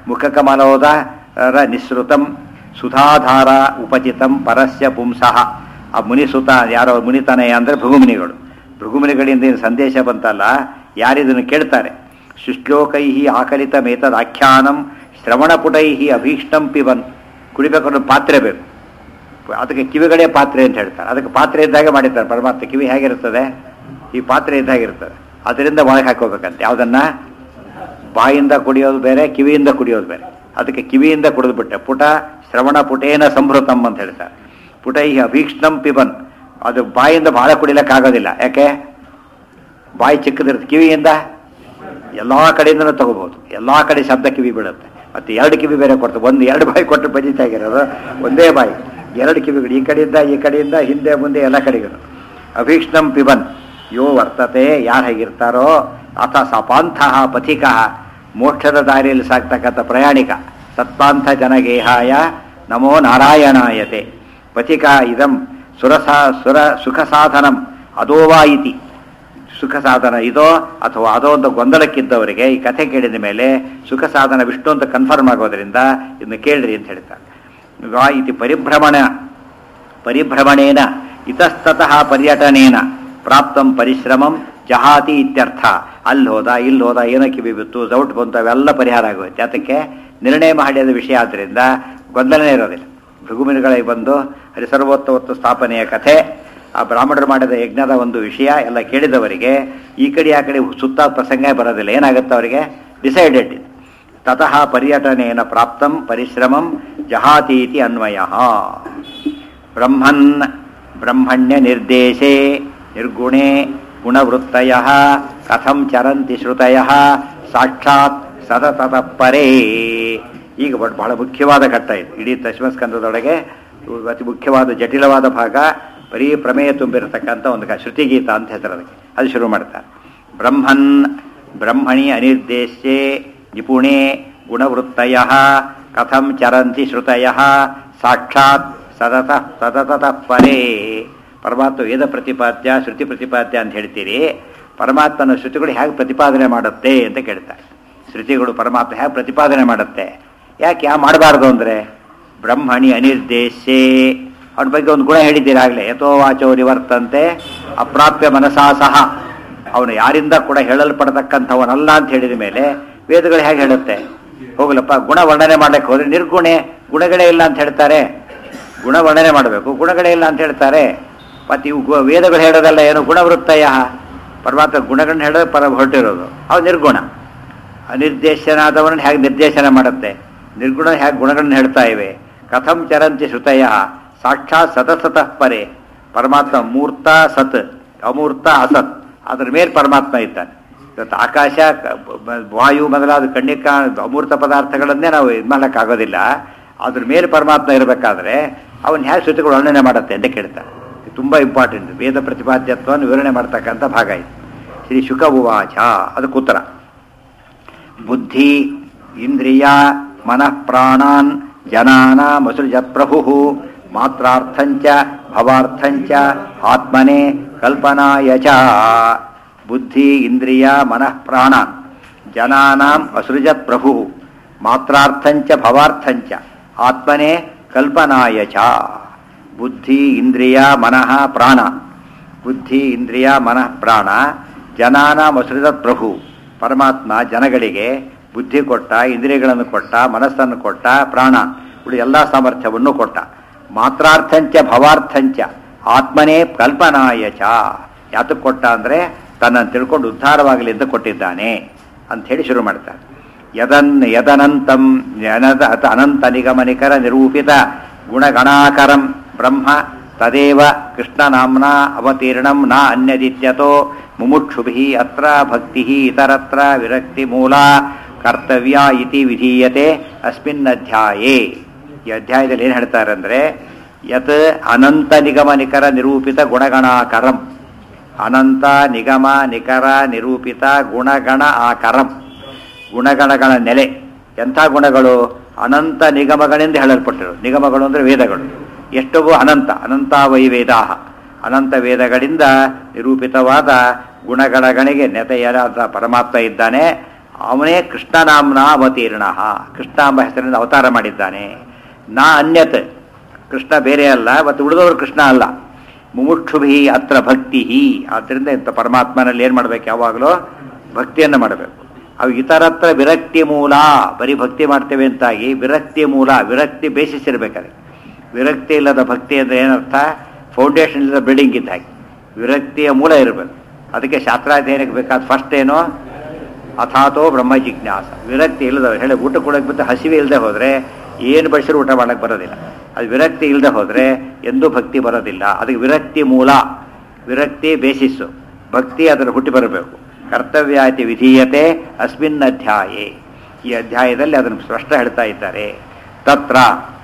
ಮುಖಕಮಲೋದರ ನಿಸೃತಂ ಸುಧಾಧಾರ ಉಪಚಿತಂ ಪರಸ್ಯ ಪುಂಸಃ ಆ ಮುನಿಸುತ ಯಾರೋ ಮುನಿತನಯ ಅಂದರೆ ಭೃಗುಮುನಿಗಳು ಭೃಗುಮುನಿಗಳಿಂದ ಏನು ಸಂದೇಶ ಬಂತಲ್ಲ ಯಾರಿದನ್ನು ಕೇಳ್ತಾರೆ ಶುಶ್ಲೋಕೈ ಆಕಲಿತ ಮೇತದ್ ಆಖ್ಯಾನಂ ಶ್ರವಣಪುಟೈ ಅಭೀಷ್ಟಂ ಪಿಬನ್ ಕುಡಿಬೇಕಾದ್ರೆ ಪಾತ್ರೆ ಬೇಕು ಅದಕ್ಕೆ ಕಿವಿಗಳೇ ಪಾತ್ರೆ ಅಂತ ಹೇಳ್ತಾರೆ ಅದಕ್ಕೆ ಪಾತ್ರೆ ಇದ್ದಾಗ ಮಾಡಿರ್ತಾರೆ ಪರಮಾತ್ಮ ಕಿವಿ ಹೇಗಿರ್ತದೆ ಈ ಪಾತ್ರೆ ಇದ್ದಾಗಿರ್ತದೆ ಅದರಿಂದ ಒಳಗೆ ಹಾಕೋಬೇಕಂತೆ ಯಾವುದನ್ನ ಬಾಯಿಂದ ಕುಡಿಯೋದು ಬೇರೆ ಕಿವಿಯಿಂದ ಕುಡಿಯೋದು ಬೇರೆ ಅದಕ್ಕೆ ಕಿವಿಯಿಂದ ಕುಡಿದ್ಬಿಟ್ಟೆ ಪುಟ ಶ್ರವಣ ಪುಟೇನ ಸಂಭೃತಂ ಅಂತ ಹೇಳ್ತಾರೆ ಪುಟೈ ಅಭೀಕ್ಷ್ಣಂ ಪಿಬನ್ ಅದು ಬಾಯಿಂದ ಬಹಳ ಕುಡಿಲಿಕ್ಕಾಗೋದಿಲ್ಲ ಯಾಕೆ ಬಾಯಿ ಚಿಕ್ಕದಿರುತ್ತೆ ಕಿವಿಯಿಂದ ಎಲ್ಲ ಕಡೆಯಿಂದನೂ ತಗೋಬಹುದು ಎಲ್ಲ ಕಡೆ ಶಬ್ದ ಕಿವಿ ಬೀಳುತ್ತೆ ಮತ್ತೆ ಎರಡು ಕಿವಿ ಬೇರೆ ಕೊಡ್ತಾರೆ ಒಂದು ಎರಡು ಬಾಯಿ ಕೊಟ್ಟು ಬಜಿತಾಗಿರೋದು ಒಂದೇ ಬಾಯಿ ಎರಡು ಕಿವಿಗಳು ಈ ಕಡೆಯಿಂದ ಈ ಕಡೆಯಿಂದ ಹಿಂದೆ ಮುಂದೆ ಎಲ್ಲ ಕಡೆಗೂ ಅಭೀಕ್ಷ್ಣಂ ಪಿಬನ್ ಯೋ ವರ್ತತೆ ಯಾರು ಹೇಗಿರ್ತಾರೋ ಅಥ ಸಪಾಂತಹ ಪಥಿಕ ಮೋಕ್ಷದ ದಾರಿಯಲ್ಲಿ ಸಾಗ್ತಕ್ಕಂಥ ಪ್ರಯಾಣಿಕ ಸತ್ಪಾಂಥ ಜನಗೇಹಾಯ ನಮೋ ನಾರಾಯಣಾಯತೆ ಪಥಿಕ ಇದಂ ಸುರಸಾ ಸುರ ಸುಖ ಸಾಧನಂ ಅದೋವಾ ಇತಿ ಸುಖ ಸಾಧನ ಇದೋ ಅಥವಾ ಅದೋ ಅಂತ ಗೊಂದಲಕ್ಕಿದ್ದವರಿಗೆ ಈ ಕಥೆ ಕೇಳಿದ ಮೇಲೆ ಸುಖ ಸಾಧನ ವಿಷ್ಣು ಅಂತ ಕನ್ಫರ್ಮ್ ಆಗೋದ್ರಿಂದ ಇದನ್ನು ಕೇಳ್ರಿ ಅಂತ ಹೇಳ್ತಾರೆ ವಾ ಇತಿ ಪರಿಭ್ರಮಣ ಪರಿಭ್ರಮಣೇನ ಇತಸ್ತತಃ ಪರ್ಯಟನೇನ ಪ್ರಾಪ್ತಂ ಪರಿಶ್ರಮಂ ಜಹಾತಿ ಇತ್ಯರ್ಥ ಅಲ್ಲಿ ಹೋದ ಇಲ್ಲಿ ಹೋದ ಏನೋ ಕಿವಿ ಬಿತ್ತು ಜೌಟ್ ಬಂತು ಅವೆಲ್ಲ ಪರಿಹಾರ ಆಗೋಯ್ತು ಅದಕ್ಕೆ ನಿರ್ಣಯ ಮಾಡಿದ ವಿಷಯ ಆದ್ದರಿಂದ ಗೊಂದಲನೇ ಇರೋದಿಲ್ಲ ಭೃಗುಮಿನಿಗಳಿಗೆ ಬಂದು ಹರಿಸರ್ವೋತ್ತವತ್ತು ಸ್ಥಾಪನೆಯ ಕಥೆ ಆ ಬ್ರಾಹ್ಮಣರು ಮಾಡಿದ ಯಜ್ಞದ ಒಂದು ವಿಷಯ ಎಲ್ಲ ಕೇಳಿದವರಿಗೆ ಈ ಕಡೆ ಆ ಕಡೆ ಸುತ್ತ ಪ್ರಸಂಗ ಬರೋದಿಲ್ಲ ಏನಾಗುತ್ತೆ ಅವರಿಗೆ ಡಿಸೈಡೆಡ್ ಇದು ತತಃ ಪರ್ಯಟನೇನ ಪ್ರಾಪ್ತಂ ಪರಿಶ್ರಮಂ ಜಹಾತೀತಿ ಅನ್ವಯ ಬ್ರಹ್ಮನ್ ಬ್ರಹ್ಮಣ್ಯ ನಿರ್ದೇಶೇ ನಿರ್ಗುಣೇ ಗುಣವೃತ್ತಯ ಕಥಂ ಚರಂತಿ ಶ್ರುತಯ ಸಾಕ್ಷಾತ್ ಸತತಃ ಪರೇ ಈಗ ಬಟ್ ಬಹಳ ಮುಖ್ಯವಾದ ಘಟ್ಟ ಇದು ಇಡೀ ದಶಮಸ್ಕಂದದೊಳಗೆ ಅತಿ ಮುಖ್ಯವಾದ ಜಟಿಲವಾದ ಭಾಗ ಬರೀ ಪ್ರಮೇಯ ತುಂಬಿರತಕ್ಕಂಥ ಒಂದು ಗ- ಶ್ರುತಿಗೀತ ಅಂತ ಹೆಸರು ಅದಕ್ಕೆ ಅದು ಶುರು ಮಾಡ್ತಾರೆ ಬ್ರಹ್ಮನ್ ಬ್ರಹ್ಮಣಿ ಅನಿರ್ದೇಶ್ಯೆ ನಿಪುಣೆ ಗುಣವೃತ್ತಯ ಕಥಂ ಚರಂತಿ ಶ್ರುತಯ ಸಾಕ್ಷಾತ್ ಸತತ ಸತತಃ ಪರೇ ಪರಮಾತ್ಮ ವೇದ ಪ್ರತಿಪಾದ್ಯ ಶ್ರುತಿ ಪ್ರತಿಪಾದ್ಯ ಅಂತ ಹೇಳ್ತೀರಿ ಪರಮಾತ್ಮನ ಶ್ರುತಿಗಳು ಹೇಗೆ ಪ್ರತಿಪಾದನೆ ಮಾಡುತ್ತೆ ಅಂತ ಕೇಳ್ತಾರೆ ಶ್ರುತಿಗಳು ಪರಮಾತ್ಮ ಹೇಗೆ ಪ್ರತಿಪಾದನೆ ಮಾಡುತ್ತೆ ಯಾಕೆ ಯಾ ಮಾಡಬಾರ್ದು ಅಂದರೆ ಬ್ರಹ್ಮಣಿ ಅನಿರ್ದೇಶೇ ಅವನ ಬಗ್ಗೆ ಒಂದು ಗುಣ ಹೇಳಿದ್ದೀರಾಗಲೇ ಯಥೋ ವಾಚೋ ನಿವರ್ತಂತೆ ಅಪ್ರಾಪ್ಯ ಮನಸಾ ಸಹ ಅವನು ಯಾರಿಂದ ಕೂಡ ಹೇಳಲ್ಪಡತಕ್ಕಂಥವನಲ್ಲ ಅಂತ ಹೇಳಿದ ಮೇಲೆ ವೇದಗಳು ಹೇಗೆ ಹೇಳುತ್ತೆ ಹೋಗಲಪ್ಪ ಗುಣ ವರ್ಣನೆ ಮಾಡಕ್ಕೆ ಹೋದ್ರೆ ನಿರ್ಗುಣೆ ಗುಣಗಳೇ ಇಲ್ಲ ಅಂತ ಹೇಳ್ತಾರೆ ಗುಣ ವರ್ಣನೆ ಮಾಡಬೇಕು ಗುಣಗಳೇ ಇಲ್ಲ ಅಂತ ಹೇಳ್ತಾರೆ ಮತ್ತು ಇವು ಗು- ವೇದಗಳು ಹೇಳೋದಲ್ಲ ಏನು ಗುಣವೃತ್ತಯ ಪರಮಾತ್ಮ ಗುಣಗಳನ್ನ ಹೇಳೋದು ಪರ ಹೊರಟಿರೋದು ಅವು ನಿರ್ಗುಣ ಅನಿರ್ದೇಶನಾದವನನ್ನು ಹೇಗೆ ನಿರ್ದೇಶನ ಮಾಡುತ್ತೆ ನಿರ್ಗುಣ ಹೇಗೆ ಗುಣಗಳನ್ನ ಹೇಳ್ತಾ ಇವೆ ಕಥಂ ಚರಂತಿ ಶ್ರುತಯ ಸಾಕ್ಷಾತ್ ಸತಸತಃ ಪರೆ ಪರಮಾತ್ಮ ಮೂರ್ತ ಸತ್ ಅಮೂರ್ತ ಅಸತ್ ಅದ್ರ ಮೇಲೆ ಪರಮಾತ್ಮ ಇದ್ದಾನೆ ಇವತ್ತು ಆಕಾಶ ಕ- ಬ- ವಾಯು ಮೊದಲಾದ ಕಣ್ಣಿಕ ಅಮೂರ್ತ ಪದಾರ್ಥಗಳನ್ನೇ ನಾವು ಇದು ಮಾಡೋಕ್ಕಾಗೋದಿಲ್ಲ ಅದ್ರ ಮೇಲೆ ಪರಮಾತ್ಮ ಇರಬೇಕಾದ್ರೆ ಅವನ್ ಹೇಗೆ ಶ್ರುತಿಗಳು ವರ್ಣನೆ ಮಾಡುತ್ತೆ ಅಂತ ಕೇಳ್ತಾರೆ ಇದು ತುಂಬ ಇಂಪಾರ್ಟೆಂಟ್ ವೇದ ಪ್ರತಿಪಾದ್ಯತ್ವವನ್ನು ವಿವರಣೆ ಮಾಡ್ತಕ್ಕಂಥ ಭಾಗ ಇದು ಶ್ರೀ ಶುಕ ಉವಾಚ ಅದಕ್ಕೆ ಉತ್ತರ ಬುದ್ಧಿ ಇಂದ್ರಿಯ ಮನಃ ಪ್ರಾಣಾನ್ ಜನಾನ ಮಸುಜ ಪ್ರಭು ಮಾತ್ರಾರ್ಥಂಚ ಭವಾರ್ಥಂಚ ಆತ್ಮನೆ ಕಲ್ಪನಾಯ ಚ ಬುದ್ಧಿ ಇಂದ್ರಿಯ ಮನಃ ಪ್ರಾಣಾನ್ ಜನಾನಾಂ ಅಸೃಜತ್ ಪ್ರಭು ಮಾತ್ರಾರ್ಥಂಚ ಭವಾರ್ಥಂಚ ಆತ್ಮನೆ ಕಲ್ಪನಾಯ ಚ ಬುದ್ಧಿ ಇಂದ್ರಿಯ ಮನಃ ಪ್ರಾಣ ಬುದ್ಧಿ ಇಂದ್ರಿಯ ಮನಃ ಪ್ರಾಣ ಜನಾನ ಮಸೃಜತ್ ಪ್ರಭು ಪರಮಾತ್ಮ ಜನಗಳಿಗೆ ಬುದ್ಧಿ ಕೊಟ್ಟ ಇಂದ್ರಿಯಗಳನ್ನು ಕೊಟ್ಟ ಮನಸ್ಸನ್ನು ಕೊಟ್ಟ ಪ್ರಾಣ ಉಳಿ ಎಲ್ಲ ಸಾಮರ್ಥ್ಯವನ್ನು ಕೊಟ್ಟ ಮಾತ್ರಾರ್ಥಂಚ ಭವಾರ್ಥಂಚ ಆತ್ಮನೇ ಕಲ್ಪನಾಯ ಚ ಯಾತಕ್ಕೆ ಕೊಟ್ಟ ಅಂದರೆ ತನ್ನನ್ನು ತಿಳ್ಕೊಂಡು ಉದ್ಧಾರವಾಗಲಿ ಅಂತ ಕೊಟ್ಟಿದ್ದಾನೆ ಅಂಥೇಳಿ ಶುರು ಮಾಡ್ತಾರೆ ಯದನ್ ಯದನಂತಂ ಯನದ ಅತ ಅನಂತ ನಿಗಮ ನಿಖರ ನಿರೂಪಿತ ಗುಣಗಣಾಕರಂ ಬ್ರಹ್ಮ ತದೇವ ಕೃಷ್ಣನಾಮ್ನ ಅವತೀರ್ಣಂ ನ ಅನ್ಯದಿತ್ಯತೋ ಮುಮುಕ್ಷುಭಿ ಅತ್ರ ಭಕ್ತಿ ಇತರತ್ರ ವಿರಕ್ತಿ ಮೂಲ ಕರ್ತವ್ಯ ಇತಿ ವಿಧೀಯತೆ ಅಸ್ಮಿನ್ ಅಧ್ಯಾಯೇ ಈ ಅಧ್ಯಾಯದಲ್ಲಿ ಏನು ಹೇಳ್ತಾರೆ ಅಂದರೆ ಯತ್ ಅನಂತ ನಿಗಮ ನಿಖರ ನಿರೂಪಿತ ಗುಣಗಣಾಕರಂ ಅನಂತ ನಿಗಮ ನಿಖರ ನಿರೂಪಿತ ಗುಣಗಣ ಆಕರಂ ಗುಣಗಣಗಳ ನೆಲೆ ಎಂಥ ಗುಣಗಳು ಅನಂತ ನಿಗಮಗಳಿಂದ ಹೇಳಲ್ಪಟ್ಟಿರು ನಿಗಮಗಳು ಅಂದರೆ ವೇದಗಳು ಎಷ್ಟವು ಅನಂತ ಅನಂತ ವೈ ವೇದಾಹ ಅನಂತ ವೇದಗಳಿಂದ ನಿರೂಪಿತವಾದ ಗುಣಗಳ ಗಣಿಗೆ ನೆತೆಯರಾದ ಪರಮಾತ್ಮ ಇದ್ದಾನೆ ಅವನೇ ಕೃಷ್ಣನಾಮ್ನ ಅವತೀರ್ಣ ಕೃಷ್ಣ ಎಂಬ ಹೆಸರಿನಿಂದ ಅವತಾರ ಮಾಡಿದ್ದಾನೆ ನಾ ಅನ್ಯತ್ ಕೃಷ್ಣ ಬೇರೆ ಅಲ್ಲ ಮತ್ತು ಉಳಿದವರು ಕೃಷ್ಣ ಅಲ್ಲ ಮುಮುಕ್ಷುಭಿ ಅತ್ರ ಭಕ್ತಿ ಆದ್ದರಿಂದ ಇಂಥ ಪರಮಾತ್ಮನಲ್ಲಿ ಏನು ಮಾಡಬೇಕು ಯಾವಾಗಲೂ ಭಕ್ತಿಯನ್ನು ಮಾಡಬೇಕು ಅವು ಇತರತ್ರ ವಿರಕ್ತಿ ಮೂಲ ಬರೀ ಭಕ್ತಿ ಮಾಡ್ತೇವೆ ಅಂತಾಗಿ ವಿರಕ್ತಿ ಮೂಲ ವಿರಕ್ತಿ ಬೇಸಿಸ್ ಇರಬೇಕಾದ್ರೆ ವಿರಕ್ತಿ ಇಲ್ಲದ ಭಕ್ತಿ ಅಂದರೆ ಏನರ್ಥ ಫೌಂಡೇಶನ್ ಇಲ್ಲದ ಬಿಲ್ಡಿಂಗ್ ಇದ್ದ ಹಾಗೆ ವಿರಕ್ತಿಯ ಮೂಲ ಇರಬೇಕು ಅದಕ್ಕೆ ಶಾಸ್ತ್ರಾಧ್ಯಯನಕ್ಕೆ ಬೇಕಾದ ಫಸ್ಟ್ ಏನು ಅಥಾತೋ ಬ್ರಹ್ಮ ಜಿಜ್ಞಾಸ ವಿರಕ್ತಿ ಇಲ್ಲದ ಹೇಳಿ ಊಟ ಕೊಡೋಕೆ ಬಿಟ್ಟು ಹಸಿವೆ ಇಲ್ಲದೆ ಹೋದರೆ ಏನು ಬಡಿಸಿದ್ರು ಊಟ ಮಾಡಕ್ಕೆ ಬರೋದಿಲ್ಲ ಅದು ವಿರಕ್ತಿ ಇಲ್ಲದೆ ಹೋದರೆ ಎಂದೂ ಭಕ್ತಿ ಬರೋದಿಲ್ಲ ಅದಕ್ಕೆ ವಿರಕ್ತಿ ಮೂಲ ವಿರಕ್ತಿ ಬೇಸಿಸ್ಸು ಭಕ್ತಿ ಅದರ ಹುಟ್ಟಿ ಬರಬೇಕು ಕರ್ತವ್ಯಾತಿ ವಿಧೀಯತೆ ಅಸ್ಮಿನ್ ಅಧ್ಯಾಯೇ ಈ ಅಧ್ಯಾಯದಲ್ಲಿ ಅದನ್ನು ಸ್ಪಷ್ಟ ಹೇಳ್ತಾ ಇದ್ದಾರೆ ತತ್ರ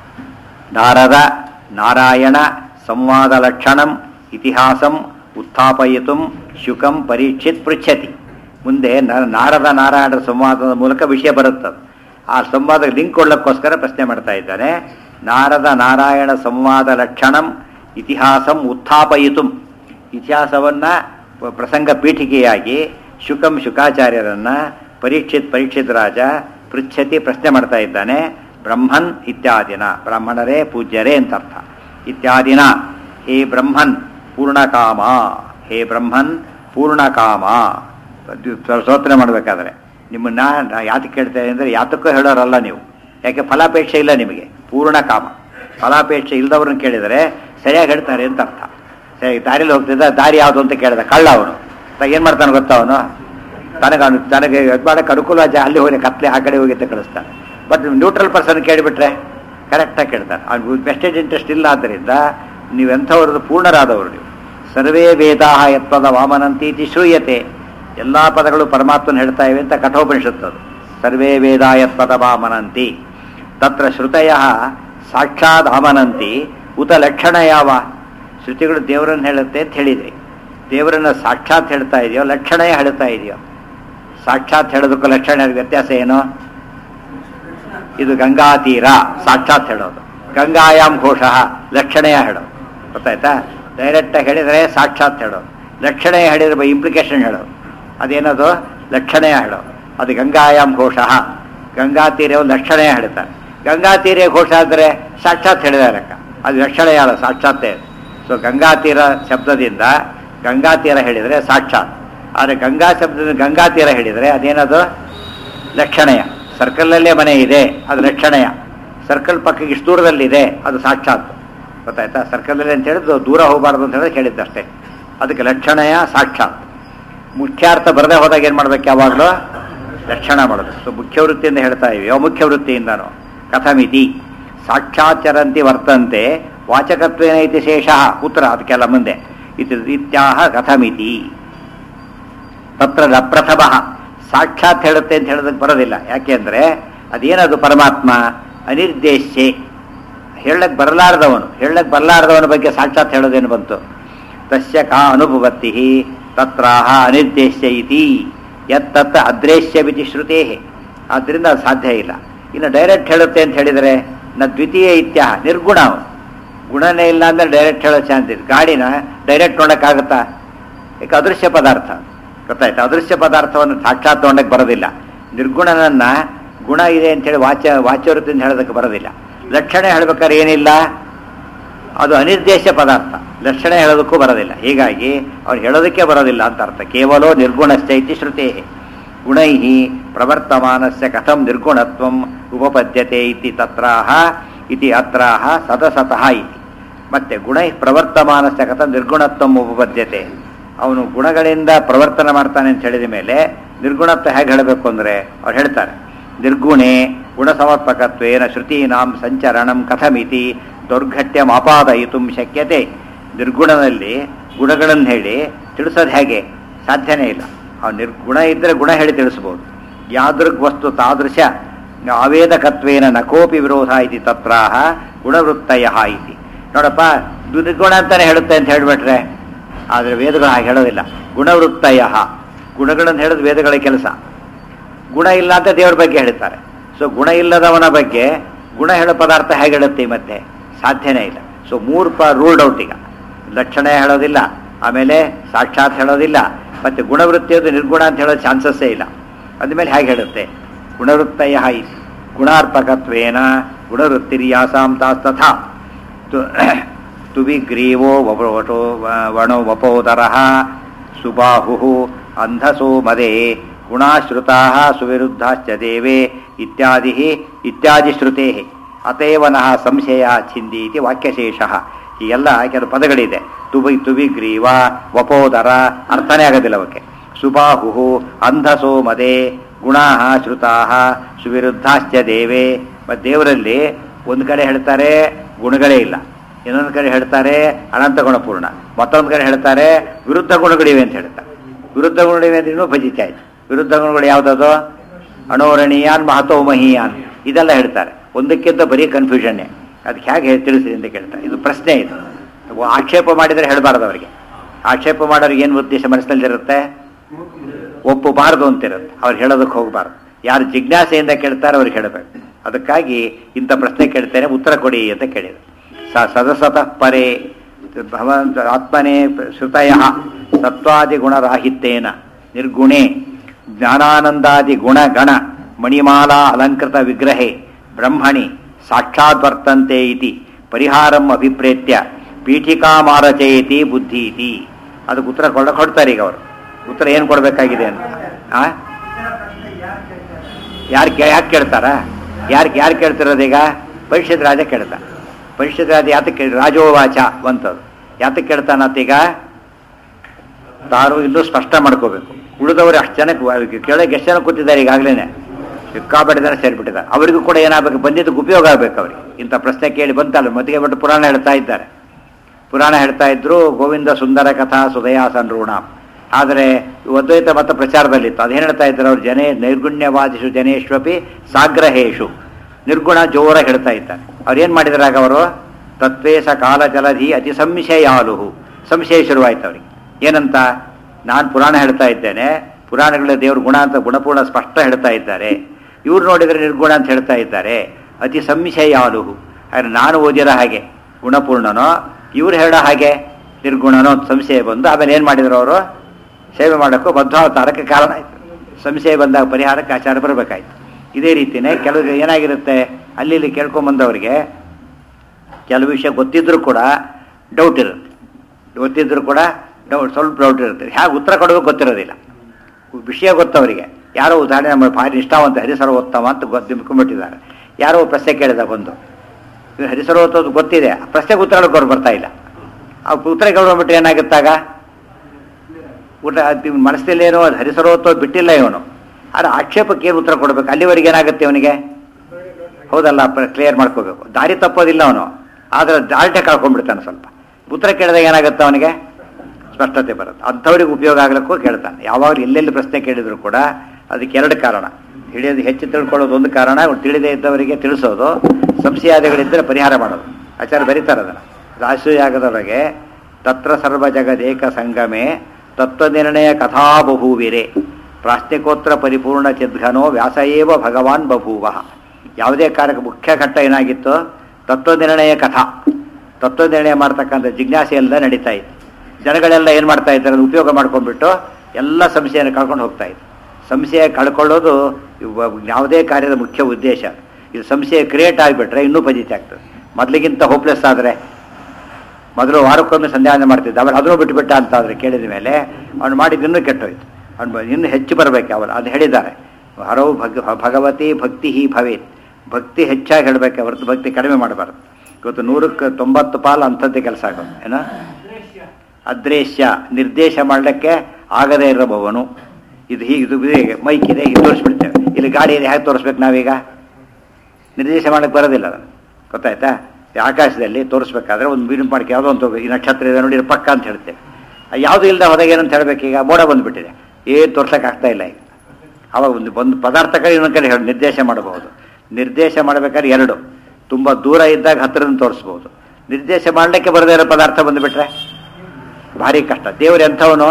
ನಾರದ ನಾರಾಯಣ ಸಂವಾದ ಲಕ್ಷಣಂ ಇತಿಹಾಸಂ ಉತ್ಥಾಪಯಿತು ಶುಕಂ ಪರೀಕ್ಷಿತ್ ಪೃಚ್ಛತಿ ಮುಂದೆ ನ- ನಾರದ ನಾರಾಯಣರ ಸಂವಾದದ ಮೂಲಕ ವಿಷಯ ಬರುತ್ತದೆ ಆ ಸಂವಾದ ಲಿಂಕ್ ಕೊಡ್ಲಿಕ್ಕೋಸ್ಕರ ಪ್ರಶ್ನೆ ಮಾಡ್ತಾ ಇದ್ದಾನೆ ನಾರದ ನಾರಾಯಣ ಸಂವಾದ ಲಕ್ಷಣಂ ಇತಿಹಾಸಂ ಉತ್ಥಾಪಯಿತು ಇತಿಹಾಸವನ್ನ ಪ- ಪ್ರಸಂಗ ಪೀಠಿಕೆಯಾಗಿ ಶುಕಂ ಶುಕಾಚಾರ್ಯರನ್ನ ಪರೀಕ್ಷಿತ್ ಪರೀಕ್ಷಿತ್ ರಾಜ ಪೃಚ್ಛತಿ ಪ್ರಶ್ನೆ ಮಾಡ್ತಾ ಇದ್ದಾನೆ ಬ್ರಹ್ಮನ್ ಇತ್ಯಾದಿನ ಬ್ರಾಹ್ಮಣರೇ ಪೂಜ್ಯರೇ ಅಂತ ಅರ್ಥ ಇತ್ಯಾದಿನ ಹೇ ಬ್ರಹ್ಮನ್ ಪೂರ್ಣಕಾಮ ಹೇ ಬ್ರಹ್ಮನ್ ಪೂರ್ಣಕಾಮ ಅದು ಸ್ತೋತ್ರ ಮಾಡಬೇಕಾದ್ರೆ ನಿಮ್ಮನ್ನ ನಾ ಯಾತಕ್ಕೆ ಕೇಳ್ತೇನೆ ಅಂದರೆ ಯಾತಕ್ಕೂ ಹೇಳೋರಲ್ಲ ನೀವು ಯಾಕೆ ಫಲಾಪೇಕ್ಷೆ ಇಲ್ಲ ನಿಮಗೆ ಪೂರ್ಣ ಕಾಮ ಫಲಾಪೇಕ್ಷೆ ಇಲ್ಲದವ್ರನ್ನ ಕೇಳಿದರೆ ಸರಿಯಾಗಿ ಹೇಳ್ತಾರೆ ಅಂತ ಅರ್ಥ ಸರಿ ದಾರಿಲಿ ಹೋಗ್ತಿದ್ದ ದಾರಿ ಯಾವುದು ಅಂತ ಕೇಳಿದ ಕಳ್ಳ ಅವನು ಏನು ಮಾಡ್ತಾನೆ ಗೊತ್ತಾ ಅವನು ತನಗೆ ಅನು ತನಗೆ ಇದು ಮಾಡಕ್ಕೆ ಅನುಕೂಲ ಜಾ ಅಲ್ಲಿ ಹೋಗಿ ಕತ್ಲೆ ಆ ಕಡೆ ಹೋಗಿ ಅಂತ ಕಳಿಸ್ತಾನೆ ಬಟ್ ನ್ಯೂಟ್ರಲ್ ಪರ್ಸನ್ ಕೇಳಿಬಿಟ್ರೆ ಕರೆಕ್ಟಾಗಿ ಕೇಳ್ತಾರೆ ಅವ್ನಿಗೆ ವೆಸ್ಟೆಡ್ ಇಂಟ್ರೆಸ್ಟ್ ಇಲ್ಲ ಆದ್ದರಿಂದ ನೀವೆಂಥವ್ರದ್ದು ಪೂರ್ಣರಾದವರು ನೀವು ಸರ್ವೇ ವೇದಾ ಯತ್ಪದ ವಾಮನಂತೀತಿ ಶ್ರೂಯತೆ ಎಲ್ಲ ಪದಗಳು ಪರಮಾತ್ಮನ ಹೇಳ್ತಾ ಇವೆ ಅಂತ ಕಠೋಪನಿಷತ್ತದು ಸರ್ವೇ ವೇದ ಯತ್ಪದ ವಾಮನಂತಿ ತತ್ರ ಶ್ರುತಯ ಸಾಕ್ಷಾತ್ ಆಮನಂತಿ ಉತ ಲಕ್ಷಣ ಯಾವ ಶ್ರುತಿಗಳು ದೇವರನ್ನು ಹೇಳುತ್ತೆ ಅಂತ ಹೇಳಿದ್ರಿ ದೇವರನ್ನ ಸಾಕ್ಷಾತ್ ಹೇಳ್ತಾ ಇದೆಯೋ ಲಕ್ಷಣ ಹೇಳ್ತಾ ಇದೆಯೋ ಸಾಕ್ಷಾತ್ ಹೇಳೋದಕ್ಕೂ ಲಕ್ಷಣ ವ್ಯತ್ಯಾಸ ಏನು ಇದು ಗಂಗಾ ತೀರ ಸಾಕ್ಷಾತ್ ಹೇಳೋದು ಗಂಗಾಯಾಮ್ ಘೋಷ ಲಕ್ಷಣೆಯ ಹೇಳೋದು ಗೊತ್ತಾಯ್ತಾ ಡೈರೆಕ್ಟಾಗಿ ಹೇಳಿದರೆ ಸಾಕ್ಷಾತ್ ಹೇಳೋದು ಲಕ್ಷಣೆಯ ಹೇಳಿದ್ರೆ ಬೈ ಇಂಪ್ಲಿಕೇಶನ್ ಹೇಳೋದು ಅದೇನದು ಲಕ್ಷಣೆಯ ಹೇಳೋದು ಅದು ಗಂಗಾಯಾಮ್ ಘೋಷ ಗಂಗಾ ತೀರವು ಲಕ್ಷಣೆಯ ಹೇಳ್ತಾರೆ ಗಂಗಾ ತೀರ ಘೋಷ ಆದರೆ ಸಾಕ್ಷಾತ್ ಹೇಳಿದ್ದಾರೆ ಅಕ್ಕ ಅದು ಲಕ್ಷಣೆಯ ಅಲ್ಲ ಸಾಕ್ಷಾತ್ತೇ ಸೊ ಗಂಗಾ ತೀರ ಶಬ್ದದಿಂದ ಗಂಗಾ ತೀರ ಹೇಳಿದರೆ ಸಾಕ್ಷಾತ್ ಆದರೆ ಗಂಗಾ ಶಬ್ದದಿಂದ ಗಂಗಾ ತೀರ ಹೇಳಿದರೆ ಅದೇನದು ಲಕ್ಷಣೆಯ ಸರ್ಕಲ್ನಲ್ಲೇ ಮನೆ ಇದೆ ಅದು ಲಕ್ಷಣೆಯ ಸರ್ಕಲ್ ಪಕ್ಕಕ್ಕೆ ಇಷ್ಟು ದೂರದಲ್ಲಿದೆ ಅದು ಸಾಕ್ಷಾತ್ ಗೊತ್ತಾಯ್ತಾ ಸರ್ಕಲ್ನಲ್ಲಿ ಅಂತ ಹೇಳಿದ್ದು ದೂರ ಹೋಗಬಾರ್ದು ಅಂತ ಹೇಳಿದ್ರೆ ಕೇಳಿದ್ದಷ್ಟೇ ಅದಕ್ಕೆ ಲಕ್ಷಣೆಯ ಸಾಕ್ಷಾತ್ ಮುಖ್ಯಾರ್ಥ ಬರದೇ ಹೋದಾಗ ಏನು ಮಾಡ್ಬೇಕು ಯಾವಾಗಲೂ ಲಕ್ಷಣ ಮಾಡೋದು ಸೊ ಮುಖ್ಯ ವೃತ್ತಿಯಿಂದ ಹೇಳ್ತಾ ಇವಿ ಮುಖ್ಯ ವೃತ್ತಿಯಿಂದನೂ ಕಥಮಿತಿ ಸಾಕ್ಷಾಚರಂತಿ ವರ್ತಂತೆ ವಾಚಕತ್ವೇನ ಇತಿ ಶೇಷ ಉತ್ತರ ಅದಕ್ಕೆಲ್ಲ ಮುಂದೆ ಇತಿ ಇತ್ಯಾಹ ಕಥಮಿತಿ ತತ್ರ ನ ಪ್ರಥಮ ಸಾಕ್ಷಾತ್ ಹೇಳುತ್ತೆ ಅಂತ ಹೇಳೋದಕ್ಕೆ ಬರೋದಿಲ್ಲ ಯಾಕೆಂದ್ರೆ ಅದೇನದು ಪರಮಾತ್ಮ ಅನಿರ್ದೇಶ್ಯೆ ಹೇಳಕ್ ಬರಲಾರದವನು ಹೇಳಕ್ ಬರಲಾರದವನ ಬಗ್ಗೆ ಸಾಕ್ಷಾತ್ ಹೇಳೋದೇನು ಬಂತು ತಸ್ಯ ಕಾ ಅನುಭವತಿ ತತ್ರಾಹ ಅನಿರ್ದೇಶ್ಯ ಇತಿ ಯತ್ತತ್ತ ಅದ್ರೇಶ್ಯವಿತಿ ಶ್ರುತೇ ಆದ್ದರಿಂದ ಅದು ಸಾಧ್ಯ ಇಲ್ಲ ಇನ್ನು ಡೈರೆಕ್ಟ್ ಹೇಳುತ್ತೆ ಅಂತ ಹೇಳಿದರೆ ನ ದ್ವಿತೀಯ ಇತ್ಯ ನಿರ್ಗುಣ ಅವನು ಗುಣನೇ ಇಲ್ಲ ಅಂದ್ರೆ ಡೈರೆಕ್ಟ್ ಹೇಳೋ ಚಾನ್ಸ್ ಇದೆ ಗಾಡಿನ ಡೈರೆಕ್ಟ್ ನೋಡೋಕ್ಕಾಗುತ್ತಾ ಯಾಕೆ ಅದೃಶ್ಯ ಪದಾರ್ಥ ಗೊತ್ತಾಯ್ತು ಅದೃಶ್ಯ ಪದಾರ್ಥವನ್ನು ಸಾಕ್ಷಾತ್ ನೋಡಕ್ಕೆ ಬರೋದಿಲ್ಲ ನಿರ್ಗುಣನನ್ನ ಗುಣ ಇದೆ ಅಂತೇಳಿ ವಾಚ ವಾಚ್ಯವೃತ್ತಿಯಿಂದ ಹೇಳೋದಕ್ಕೆ ಬರೋದಿಲ್ಲ ಲಕ್ಷಣ ಹೇಳ್ಬೇಕಾದ್ರೆ ಏನಿಲ್ಲ ಅದು ಅನಿರ್ದೇಶ ಪದಾರ್ಥ ಲಕ್ಷಣ ಹೇಳೋದಕ್ಕೂ ಬರೋದಿಲ್ಲ ಹೀಗಾಗಿ ಅವ್ರು ಹೇಳೋದಕ್ಕೆ ಬರೋದಿಲ್ಲ ಅಂತ ಅರ್ಥ ಕೇವಲೋ ನಿರ್ಗುಣಶ್ಚೈತಿ ಶ್ರುತೇ ಗುಣೈ ಪ್ರವರ್ತಮಾನಸ್ಯ ಕಥಂ ನಿರ್ಗುಣತ್ವಂ ಉಪಪದ್ಯತೆ ಇತಿ ತತ್ರಾಹ ಇತಿ ಅತ್ರಾಹ ಸದಸತಃ ಇತಿ ಮತ್ತೆ ಗುಣೈ ಪ್ರವರ್ತಮಾನಸ್ಯ ಕಥಂ ನಿರ್ಗುಣತ್ವಂ ಉಪಪದ್ಯತೆ ಅವನು ಗುಣಗಳಿಂದ ಪ್ರವರ್ತನ ಮಾಡ್ತಾನೆ ಅಂತ ಹೇಳಿದ ಮೇಲೆ ನಿರ್ಗುಣತ್ವ ಹೇಗೆ ಹೇಳಬೇಕು ಅಂದರೆ ಅವ್ರು ಹೇಳ್ತಾರೆ ನಿರ್ಗುಣೆ ಗುಣಸಮರ್ಪಕತ್ವೇನ ಶ್ರುತೀನಾಂ ಸಂಚರಣಂ ಕಥಮಿತಿ ದೌರ್ಘಟ್ಯಮಾಪಾದಯಿತು ಶಕ್ಯತೆ ನಿರ್ಗುಣದಲ್ಲಿ ಗುಣಗಳನ್ನು ಹೇಳಿ ತಿಳಿಸೋದು ಹೇಗೆ ಸಾಧ್ಯನೇ ಇಲ್ಲ ಅವ್ನು ನಿರ್ಗುಣ ಇದ್ದರೆ ಗುಣ ಹೇಳಿ ತಿಳಿಸ್ಬೋದು ಯಾದೃಗ್ ವಸ್ತು ತಾದೃಶ ಆವೇದಕತ್ವೇನ ನಕೋಪಿ ವಿರೋಧ ಇತಿ ತತ್ರಾಹ ಗುಣವೃತ್ತಯ ಇತಿ ನೋಡಪ್ಪ ನಿರ್ಗುಣ ಅಂತಾನೆ ಹೇಳುತ್ತೆ ಅಂತ ಹೇಳ್ಬಿಟ್ರೆ ಆದರೆ ವೇದಗಳು ಹಾಗೆ ಹೇಳೋದಿಲ್ಲ ಗುಣವೃತ್ತಯ ಗುಣಗಳನ್ನು ಹೇಳೋದು ವೇದಗಳ ಕೆಲಸ ಗುಣ ಇಲ್ಲ ಅಂತ ದೇವರ ಬಗ್ಗೆ ಹೇಳ್ತಾರೆ ಸೊ ಗುಣ ಇಲ್ಲದವನ ಬಗ್ಗೆ ಗುಣ ಹೇಳೋ ಪದಾರ್ಥ ಹೇಗೆ ಹೇಳುತ್ತೆ ಮತ್ತೆ ಸಾಧ್ಯನೇ ಇಲ್ಲ ಸೊ ಮೂರು ಪ ರೂಲ್ಡ್ ಔಟ್ ಈಗ ಲಕ್ಷಣ ಹೇಳೋದಿಲ್ಲ ಆಮೇಲೆ ಸಾಕ್ಷಾತ್ ಹೇಳೋದಿಲ್ಲ ಮತ್ತೆ ಗುಣವೃತ್ತಿಯದು ನಿರ್ಗುಣ ಅಂತ ಹೇಳೋ ಚಾನ್ಸಸ್ಸೇ ಇಲ್ಲ ಅದ್ಮೇಲೆ ಹೇಗೆ ಹೇಳುತ್ತೆ ಗುಣವೃತ್ತಯ ಇತಿ ಗುಣಾರ್ಪಕತ್ವೇನ ಗುಣವೃತ್ತಿರ್ಯಾಸಾಂ ತಾಸ್ತಥಾ ತು- ತುವಿಗ್ರೀವೋ ವಪೋ ವಣೋ ವಪೋದರ ಸುಬಾಹು ಅಂಧಸೋ ಮದೇ ಗುಣಾಶ್ರುತಾ ಸುವಿರುದ್ಧಾಶ್ಚ ದೇವೇ ಇತ್ಯಾದಿ ಇತ್ಯಾದಿ ಶ್ರುತೆ ಅತೇವನಃ ಸಂಶಯ ಛಿಂದಿ ಇತಿ ವಾಕ್ಯಶೇಷ ಹೀಗೆಲ್ಲ ಕೆಲವು ಪದಗಳಿದೆ ತುಬಿ ತುವಿಗ್ರೀವ ವಪೋದರ ಅರ್ಥನೇ ಆಗೋದಿಲ್ಲ ಅವಕ್ಕೆ ಸುಬಾಹು ಅಂಧಸೋ ಮದೇ ಗುಣಾ ಶ್ರುತಾ ಸುವಿರುದ್ಧಾಶ್ಚ ದೇವೇ ಮತ್ತು ದೇವರಲ್ಲಿ ಒಂದು ಕಡೆ ಹೇಳ್ತಾರೆ ಗುಣಗಳೇ ಇಲ್ಲ ಇನ್ನೊಂದು ಕಡೆ ಹೇಳ್ತಾರೆ ಅನಂತ ಗುಣಪೂರ್ಣ ಮತ್ತೊಂದು ಕಡೆ ಹೇಳ್ತಾರೆ ವಿರುದ್ಧ ಗುಣಗಳಿವೆ ಅಂತ ಹೇಳ್ತಾರೆ ವಿರುದ್ಧ ಗುಣಗಳಿವೆ ಅಂತ ಇನ್ನೂ ಭಜಿತ ಆಯ್ತು ವಿರುದ್ಧ ಗುಣಗಳು ಯಾವುದದು ಅಣೋರಣೀಯಾನ್ ಮಹತೋ ಮಹೀಯಾನ್ ಇದೆಲ್ಲ ಹೇಳ್ತಾರೆ ಒಂದಕ್ಕಿಂತ ಬರೀ ಕನ್ಫ್ಯೂಷನ್ನೇ ಅದಕ್ಕೆ ಹೇಗೆ ಹೇಳಿ ತಿಳಿಸಿ ಅಂತ ಕೇಳ್ತಾರೆ ಇದು ಪ್ರಶ್ನೆ ಇದು ಆಕ್ಷೇಪ ಮಾಡಿದರೆ ಹೇಳಬಾರ್ದು ಅವರಿಗೆ ಆಕ್ಷೇಪ ಮಾಡೋರಿಗೆ ಏನು ಉದ್ದೇಶ ಮನಸ್ಸಿನಲ್ಲಿರುತ್ತೆ ಒಪ್ಪಬಾರದು ಅಂತಿರುತ್ತೆ ಅವ್ರು ಹೇಳೋದಕ್ಕೆ ಹೋಗಬಾರ್ದು ಯಾರು ಜಿಜ್ಞಾಸೆಯಿಂದ ಕೇಳ್ತಾರೆ ಅವ್ರಿಗೆ ಹೇಳಬೇಕು ಅದಕ್ಕಾಗಿ ಇಂಥ ಪ್ರಶ್ನೆ ಕೇಳ್ತೇನೆ ಉತ್ತರ ಕೊಡಿ ಅಂತ ಕೇಳಿದರು ಸ ಸದಸತಃ ಪರೇ ಭವಂತ ಆತ್ಮನೇ ಶ್ರುತಯ ಸತ್ವಾದಿ ಗುಣರಾಹಿತ್ಯೇನ ನಿರ್ಗುಣೆ ಜ್ಞಾನಾನಂದಾದಿ ಗುಣಗಣ ಮಣಿಮಾಲಾ ಅಲಂಕೃತ ವಿಗ್ರಹೆ ಬ್ರಹ್ಮಣಿ ಸಾಕ್ಷಾತ್ ವರ್ತಂತೆ ಇತಿ ಪರಿಹಾರಂ ಅಭಿಪ್ರೇತ್ಯ ಪೀಠಿಕಾಮಾರಚಯತಿ ಬುದ್ಧಿ ಇತಿ ಅದಕ್ಕೆ ಉತ್ತರ ಕೊಡ ಕೊಡ್ತಾರೆ ಈಗ ಅವರು ಉತ್ತರ ಏನು ಕೊಡಬೇಕಾಗಿದೆ ಅಂತ ಆ ಯಾರು ಯಾಕೆ ಕೇಳ್ತಾರ ಯಾರು ಯಾರು ಕೇಳ್ತಿರೋದೀಗ ಪರಿಷತ್ ರಾಜ ಕೇಳ್ತಾ ಪರಿಷತ್ ರಾಜ ಯಾತಕ್ಕೆ ರಾಜೋವಾಚ ಬಂತದ್ದು ಯಾತಕ್ಕೆ ಕೇಳ್ತಾನತ್ತೀಗ ತಾನು ಇನ್ನೂ ಸ್ಪಷ್ಟ ಮಾಡ್ಕೋಬೇಕು ಉಳಿದವರು ಅಷ್ಟು ಜನಕ್ಕೆ ಕೆಳಗೆ ಎಷ್ಟು ಜನ ಕೂತಿದ್ದಾರೆ ಈಗಾಗಲೇ ಸಿಕ್ಕಾಪಟ್ಟೆ ಜನ ಸೇರಿಬಿಟ್ಟಿದ್ದಾರೆ ಅವರಿಗೂ ಕೂಡ ಏನಾಗಬೇಕು ಬಂದಿದ್ದಕ್ಕೆ ಉಪಯೋಗ ಆಗಬೇಕು ಅವರಿಗೆ ಇಂಥ ಪ್ರಶ್ನೆ ಕೇಳಿ ಬಂತಲ್ಲ ಮತ್ತಿಗೆ ಬಿಟ್ಟು ಪುರಾಣ ಹೇಳ್ತಾ ಇದ್ದಾರೆ ಪುರಾಣ ಹೇಳ್ತಾ ಇದ್ರು ಗೋವಿಂದ ಸುಂದರ ಕಥಾ ಸುದಯಾ ಸಂರೂಣ ಆದರೆ ಅದ್ವೈತ ಮತ ಪ್ರಚಾರದಲ್ಲಿತ್ತು ಅದೇನು ಹೇಳ್ತಾ ಇದ್ದಾರೆ ಅವ್ರು ಜನೇ ನೈರ್ಗುಣ್ಯವಾದಿಷು ಜನೇಶ್ವಪಿ ಸಾಗ್ರಹೇಶು ನಿರ್ಗುಣ ಜೋರ ಹೇಳ್ತಾ ಇದ್ದಾರೆ ಅವ್ರು ಏನು ಮಾಡಿದ್ರಾಗ ಅವರು ತತ್ವೇಶ ಕಾಲ ಜಲಧಿ ಅತಿ ಸಂಶಯಾಲು ಸಂಶಯ ಶುರುವಾಯ್ತು ಅವ್ರಿಗೆ ಏನಂತ ನಾನು ಪುರಾಣ ಹೇಳ್ತಾ ಇದ್ದೇನೆ ಪುರಾಣಗಳ ದೇವ್ರ ಗುಣ ಅಂತ ಗುಣಪೂರ್ಣ ಸ್ಪಷ್ಟ ಹೇಳ್ತಾ ಇದ್ದಾರೆ ಇವ್ರು ನೋಡಿದರೆ ನಿರ್ಗುಣ ಅಂತ ಹೇಳ್ತಾ ಇದ್ದಾರೆ ಅತಿ ಸಂಶಯಾಲು ಆದರೆ ನಾನು ಓದಿರೋ ಹಾಗೆ ಗುಣಪೂರ್ಣನೋ ಇವ್ರು ಹೇಳೋ ಹಾಗೆ ನಿರ್ಗುಣನೋ ಅಂತ ಸಂಶಯ ಬಂದು ಆಮೇಲೆ ಏನು ಮಾಡಿದ್ರು ಅವರು ಸೇವೆ ಮಾಡೋಕ್ಕೂ ಬದ್ಧಾವತಾರಕ್ಕೆ ಕಾರಣ ಆಯಿತು ಸಂಶಯ ಬಂದಾಗ ಪರಿಹಾರಕ್ಕೆ ಆಚಾರ ಬರಬೇಕಾಯ್ತು ಇದೇ ರೀತಿಯೇ ಕೆಲವು ಏನಾಗಿರುತ್ತೆ ಅಲ್ಲಿ ಇಲ್ಲಿ ಕೇಳ್ಕೊಂಬಂದವರಿಗೆ ಕೆಲವು ವಿಷಯ ಗೊತ್ತಿದ್ರೂ ಕೂಡ ಡೌಟ್ ಇರುತ್ತೆ ಗೊತ್ತಿದ್ರೂ ಕೂಡ ಡೌಟ್ ಸ್ವಲ್ಪ ಡೌಟ್ ಇರುತ್ತೆ ಹೇಗೆ ಉತ್ತರ ಕೊಡಬೇಕು ಗೊತ್ತಿರೋದಿಲ್ಲ ವಿಷಯ ಗೊತ್ತವರಿಗೆ ಯಾರೋ ಉದಾಹರಣೆ ನಮ್ಮ ಭಾರಿ ನಿಷ್ಠಾವಂತ ಹರಿಸರ್ವೋತ್ತಮ ಅಂತ ಗೊತ್ತಿಕೊಂಡ್ಬಿಟ್ಟಿದ್ದಾರೆ ಯಾರೋ ಪ್ರಶ್ನೆ ಕೇಳಿದ ಬಂದು ಇವ್ರು ಹರಿಸರ್ವೋತ್ತಮ ಗೊತ್ತಿದೆ ಆ ಪ್ರಶ್ನೆಗೆ ಉತ್ತರ ಅವ್ರು ಬರ್ತಾ ಇಲ್ಲ ಆ ಉತ್ತರ ಕೇಳ್ಕೊಂಡ್ಬಿಟ್ರೆ ಏನಾಗುತ್ತಾಗ ಊಟ ಇವ್ನ ಮನಸ್ಸಲ್ಲಿ ಏನೋ ಅದು ಹರಿಸರ್ವೋತ್ತಮ ಬಿಟ್ಟಿಲ್ಲ ಇವನು ಆದರೆ ಆಕ್ಷೇಪಕ್ಕೆ ಏನು ಉತ್ತರ ಕೊಡಬೇಕು ಅಲ್ಲಿವರೆಗೆ ಏನಾಗುತ್ತೆ ಅವನಿಗೆ ಹೌದಲ್ಲ ಕ್ಲಿಯರ್ ಮಾಡ್ಕೋಬೇಕು ದಾರಿ ತಪ್ಪೋದಿಲ್ಲ ಅವನು ಆದರೆ ದಾಲ್ಟೆ ಕಳ್ಕೊಂಡ್ಬಿಡ್ತಾನೆ ಸ್ವಲ್ಪ ಉತ್ತರ ಕೇಳಿದಾಗ ಏನಾಗುತ್ತೆ ಅವನಿಗೆ ಸ್ಪಷ್ಟತೆ ಬರುತ್ತೆ ಅಂಥವ್ರಿಗೆ ಉಪಯೋಗ ಆಗ್ಲಿಕ್ಕೂ ಕೇಳ್ತಾನೆ ಯಾವಾಗ ಎಲ್ಲೆಲ್ಲಿ ಪ್ರಶ್ನೆ ಕೇಳಿದ್ರು ಕೂಡ ಅದಕ್ಕೆ ಎರಡು ಕಾರಣ ತಿಳಿಯೋದು ಹೆಚ್ಚು ತಿಳ್ಕೊಳ್ಳೋದು ಒಂದು ಕಾರಣ ತಿಳಿದೇ ಇದ್ದವರಿಗೆ ತಿಳಿಸೋದು ಸಂಶಯಾದಿಗಳಿದ್ದರೆ ಪರಿಹಾರ ಮಾಡೋದು ಆಚಾರ್ಯ ಬರೀತಾರೆ ಅದನ್ನು ರಾಶಿಯಾಗದೊಳಗೆ ತತ್ರ ಸರ್ವ ಜಗದೇಕ ಸಂಗಮೆ ತತ್ವನಿರ್ಣಯ ಕಥಾ ಬಭೂವಿರೆ ಪ್ರಾಸ್ತಿಕೋತ್ರ ಪರಿಪೂರ್ಣ ಚಿದ್ಘನೋ ವ್ಯಾಸಯೇವ ಭಗವಾನ್ ಬಭೂವ ಯಾವುದೇ ಕಾರ್ಯಕ್ಕೆ ಮುಖ್ಯ ಘಟ್ಟ ಏನಾಗಿತ್ತು ತತ್ವನಿರ್ಣಯ ಕಥಾ ತತ್ವನಿರ್ಣಯ ಮಾಡ್ತಕ್ಕಂಥ ಜಿಜ್ಞಾಸೆ ಎಲ್ಲ ನಡೀತಾ ಇತ್ತು ಜನಗಳೆಲ್ಲ ಏನು ಮಾಡ್ತಾ ಇದ್ದಾರೆ ಅದನ್ನ ಉಪಯೋಗ ಮಾಡ್ಕೊಂಡ್ಬಿಟ್ಟು ಎಲ್ಲ ಸಂಶಯನ ಕಳ್ಕೊಂಡು ಹೋಗ್ತಾ ಇತ್ತು ಸಂಶಯ ಕಳ್ಕೊಳ್ಳೋದು ಇವ- ಯಾವುದೇ ಕಾರ್ಯದ ಮುಖ್ಯ ಉದ್ದೇಶ ಇದು ಸಂಶಯ ಕ್ರಿಯೇಟ್ ಆಗಿಬಿಟ್ರೆ ಇನ್ನೂ ಫಜಿತಿ ಆಗ್ತದೆ ಮೊದಲಿಗಿಂತ ಹೋಪ್ಲೆಸ್ ಆದರೆ ಮೊದಲು ವಾರಕ್ಕೊಮ್ಮೆ ಸಂಧ್ಯಾವಂದನೆ ಮಾಡ್ತಿದ್ದ ಆಮೇಲೆ ಅದನ್ನು ಬಿಟ್ಟುಬಿಟ್ಟ ಅಂತ ಆದರೆ ಕೇಳಿದ ಮೇಲೆ ಅವನು ಮಾಡಿದ್ದು ಇನ್ನೂ ಕೆಟ್ಟೋಯ್ತು ಅವನು ಇನ್ನೂ ಹೆಚ್ಚು ಬರಬೇಕು ಅವನು ಅದು ಹೇಳಿದ್ದಾರೆ ಹರವು ಭಗ ಭಗವತಿ ಭಕ್ತಿ ಹಿ ಭವೇತ್ ಭಕ್ತಿ ಹೆಚ್ಚಾಗಿ ಹೇಳಬೇಕು ಹೊರತು ಭಕ್ತಿ ಕಡಿಮೆ ಮಾಡಬಾರ್ದು ಇವತ್ತು ನೂರಕ್ಕೆ ತೊಂಬತ್ತು ಪಾಲು ಅಂಥದ್ದೇ ಕೆಲಸ ಆಗೋದು ಏನೋ ಅದೃಶ್ಯ ನಿರ್ದೇಶ ಮಾಡಲಿಕ್ಕೆ ಆಗದೇ ಇರಬಹುವನು ಇದು ಹೀಗೆ ಇದು ಹೀಗೆ ಮೈಕ್ ಇದೆ ಹೀಗೆ ತೋರಿಸ್ಬಿಡ್ತೇವೆ ಇಲ್ಲಿ ಗಾಡಿ ಇದೆ ಹೇಗೆ ತೋರಿಸ್ಬೇಕು ನಾವೀಗ ನಿರ್ದೇಶ ಮಾಡಕ್ಕೆ ಬರೋದಿಲ್ಲ ಅದನ್ನು ಗೊತ್ತಾಯ್ತಾ ಈ ಆಕಾಶದಲ್ಲಿ ತೋರಿಸ್ಬೇಕಾದ್ರೆ ಒಂದು ಮೀನು ಮಾಡಕ್ಕೆ ಯಾವುದೋ ಒಂದು ಈ ನಕ್ಷತ್ರ ಇದೆ ನೋಡಿ ಇದು ಪಕ್ಕ ಅಂತ ಹೇಳ್ತೇವೆ ಯಾವುದು ಇಲ್ಲದೆ ಹೋದಾಗ ಏನಂತ ಹೇಳ್ಬೇಕು ಈಗ ಮೋಡ ಬಂದುಬಿಟ್ಟಿದೆ ಏನು ತೋರ್ಸಕ್ಕೆ ಆಗ್ತಾ ಇಲ್ಲ ಈಗ ಅವಾಗ ಒಂದು ಒಂದು ಪದಾರ್ಥಗಳು ಇನ್ನೊಂದು ಕಡೆ ಹೇಳಿ ನಿರ್ದೇಶ ಮಾಡಬಹುದು ನಿರ್ದೇಶ ಮಾಡಬೇಕಾದ್ರೆ ಎರಡು ತುಂಬ ದೂರ ಇದ್ದಾಗ ಹತ್ತಿರದಿಂದ ತೋರಿಸ್ಬೋದು ನಿರ್ದೇಶ ಮಾಡಲಿಕ್ಕೆ ಬರದೇ ಇರೋ ಪದಾರ್ಥ ಬಂದುಬಿಟ್ರೆ ಭಾರಿ ಕಷ್ಟ ದೇವರು ಎಂಥವನು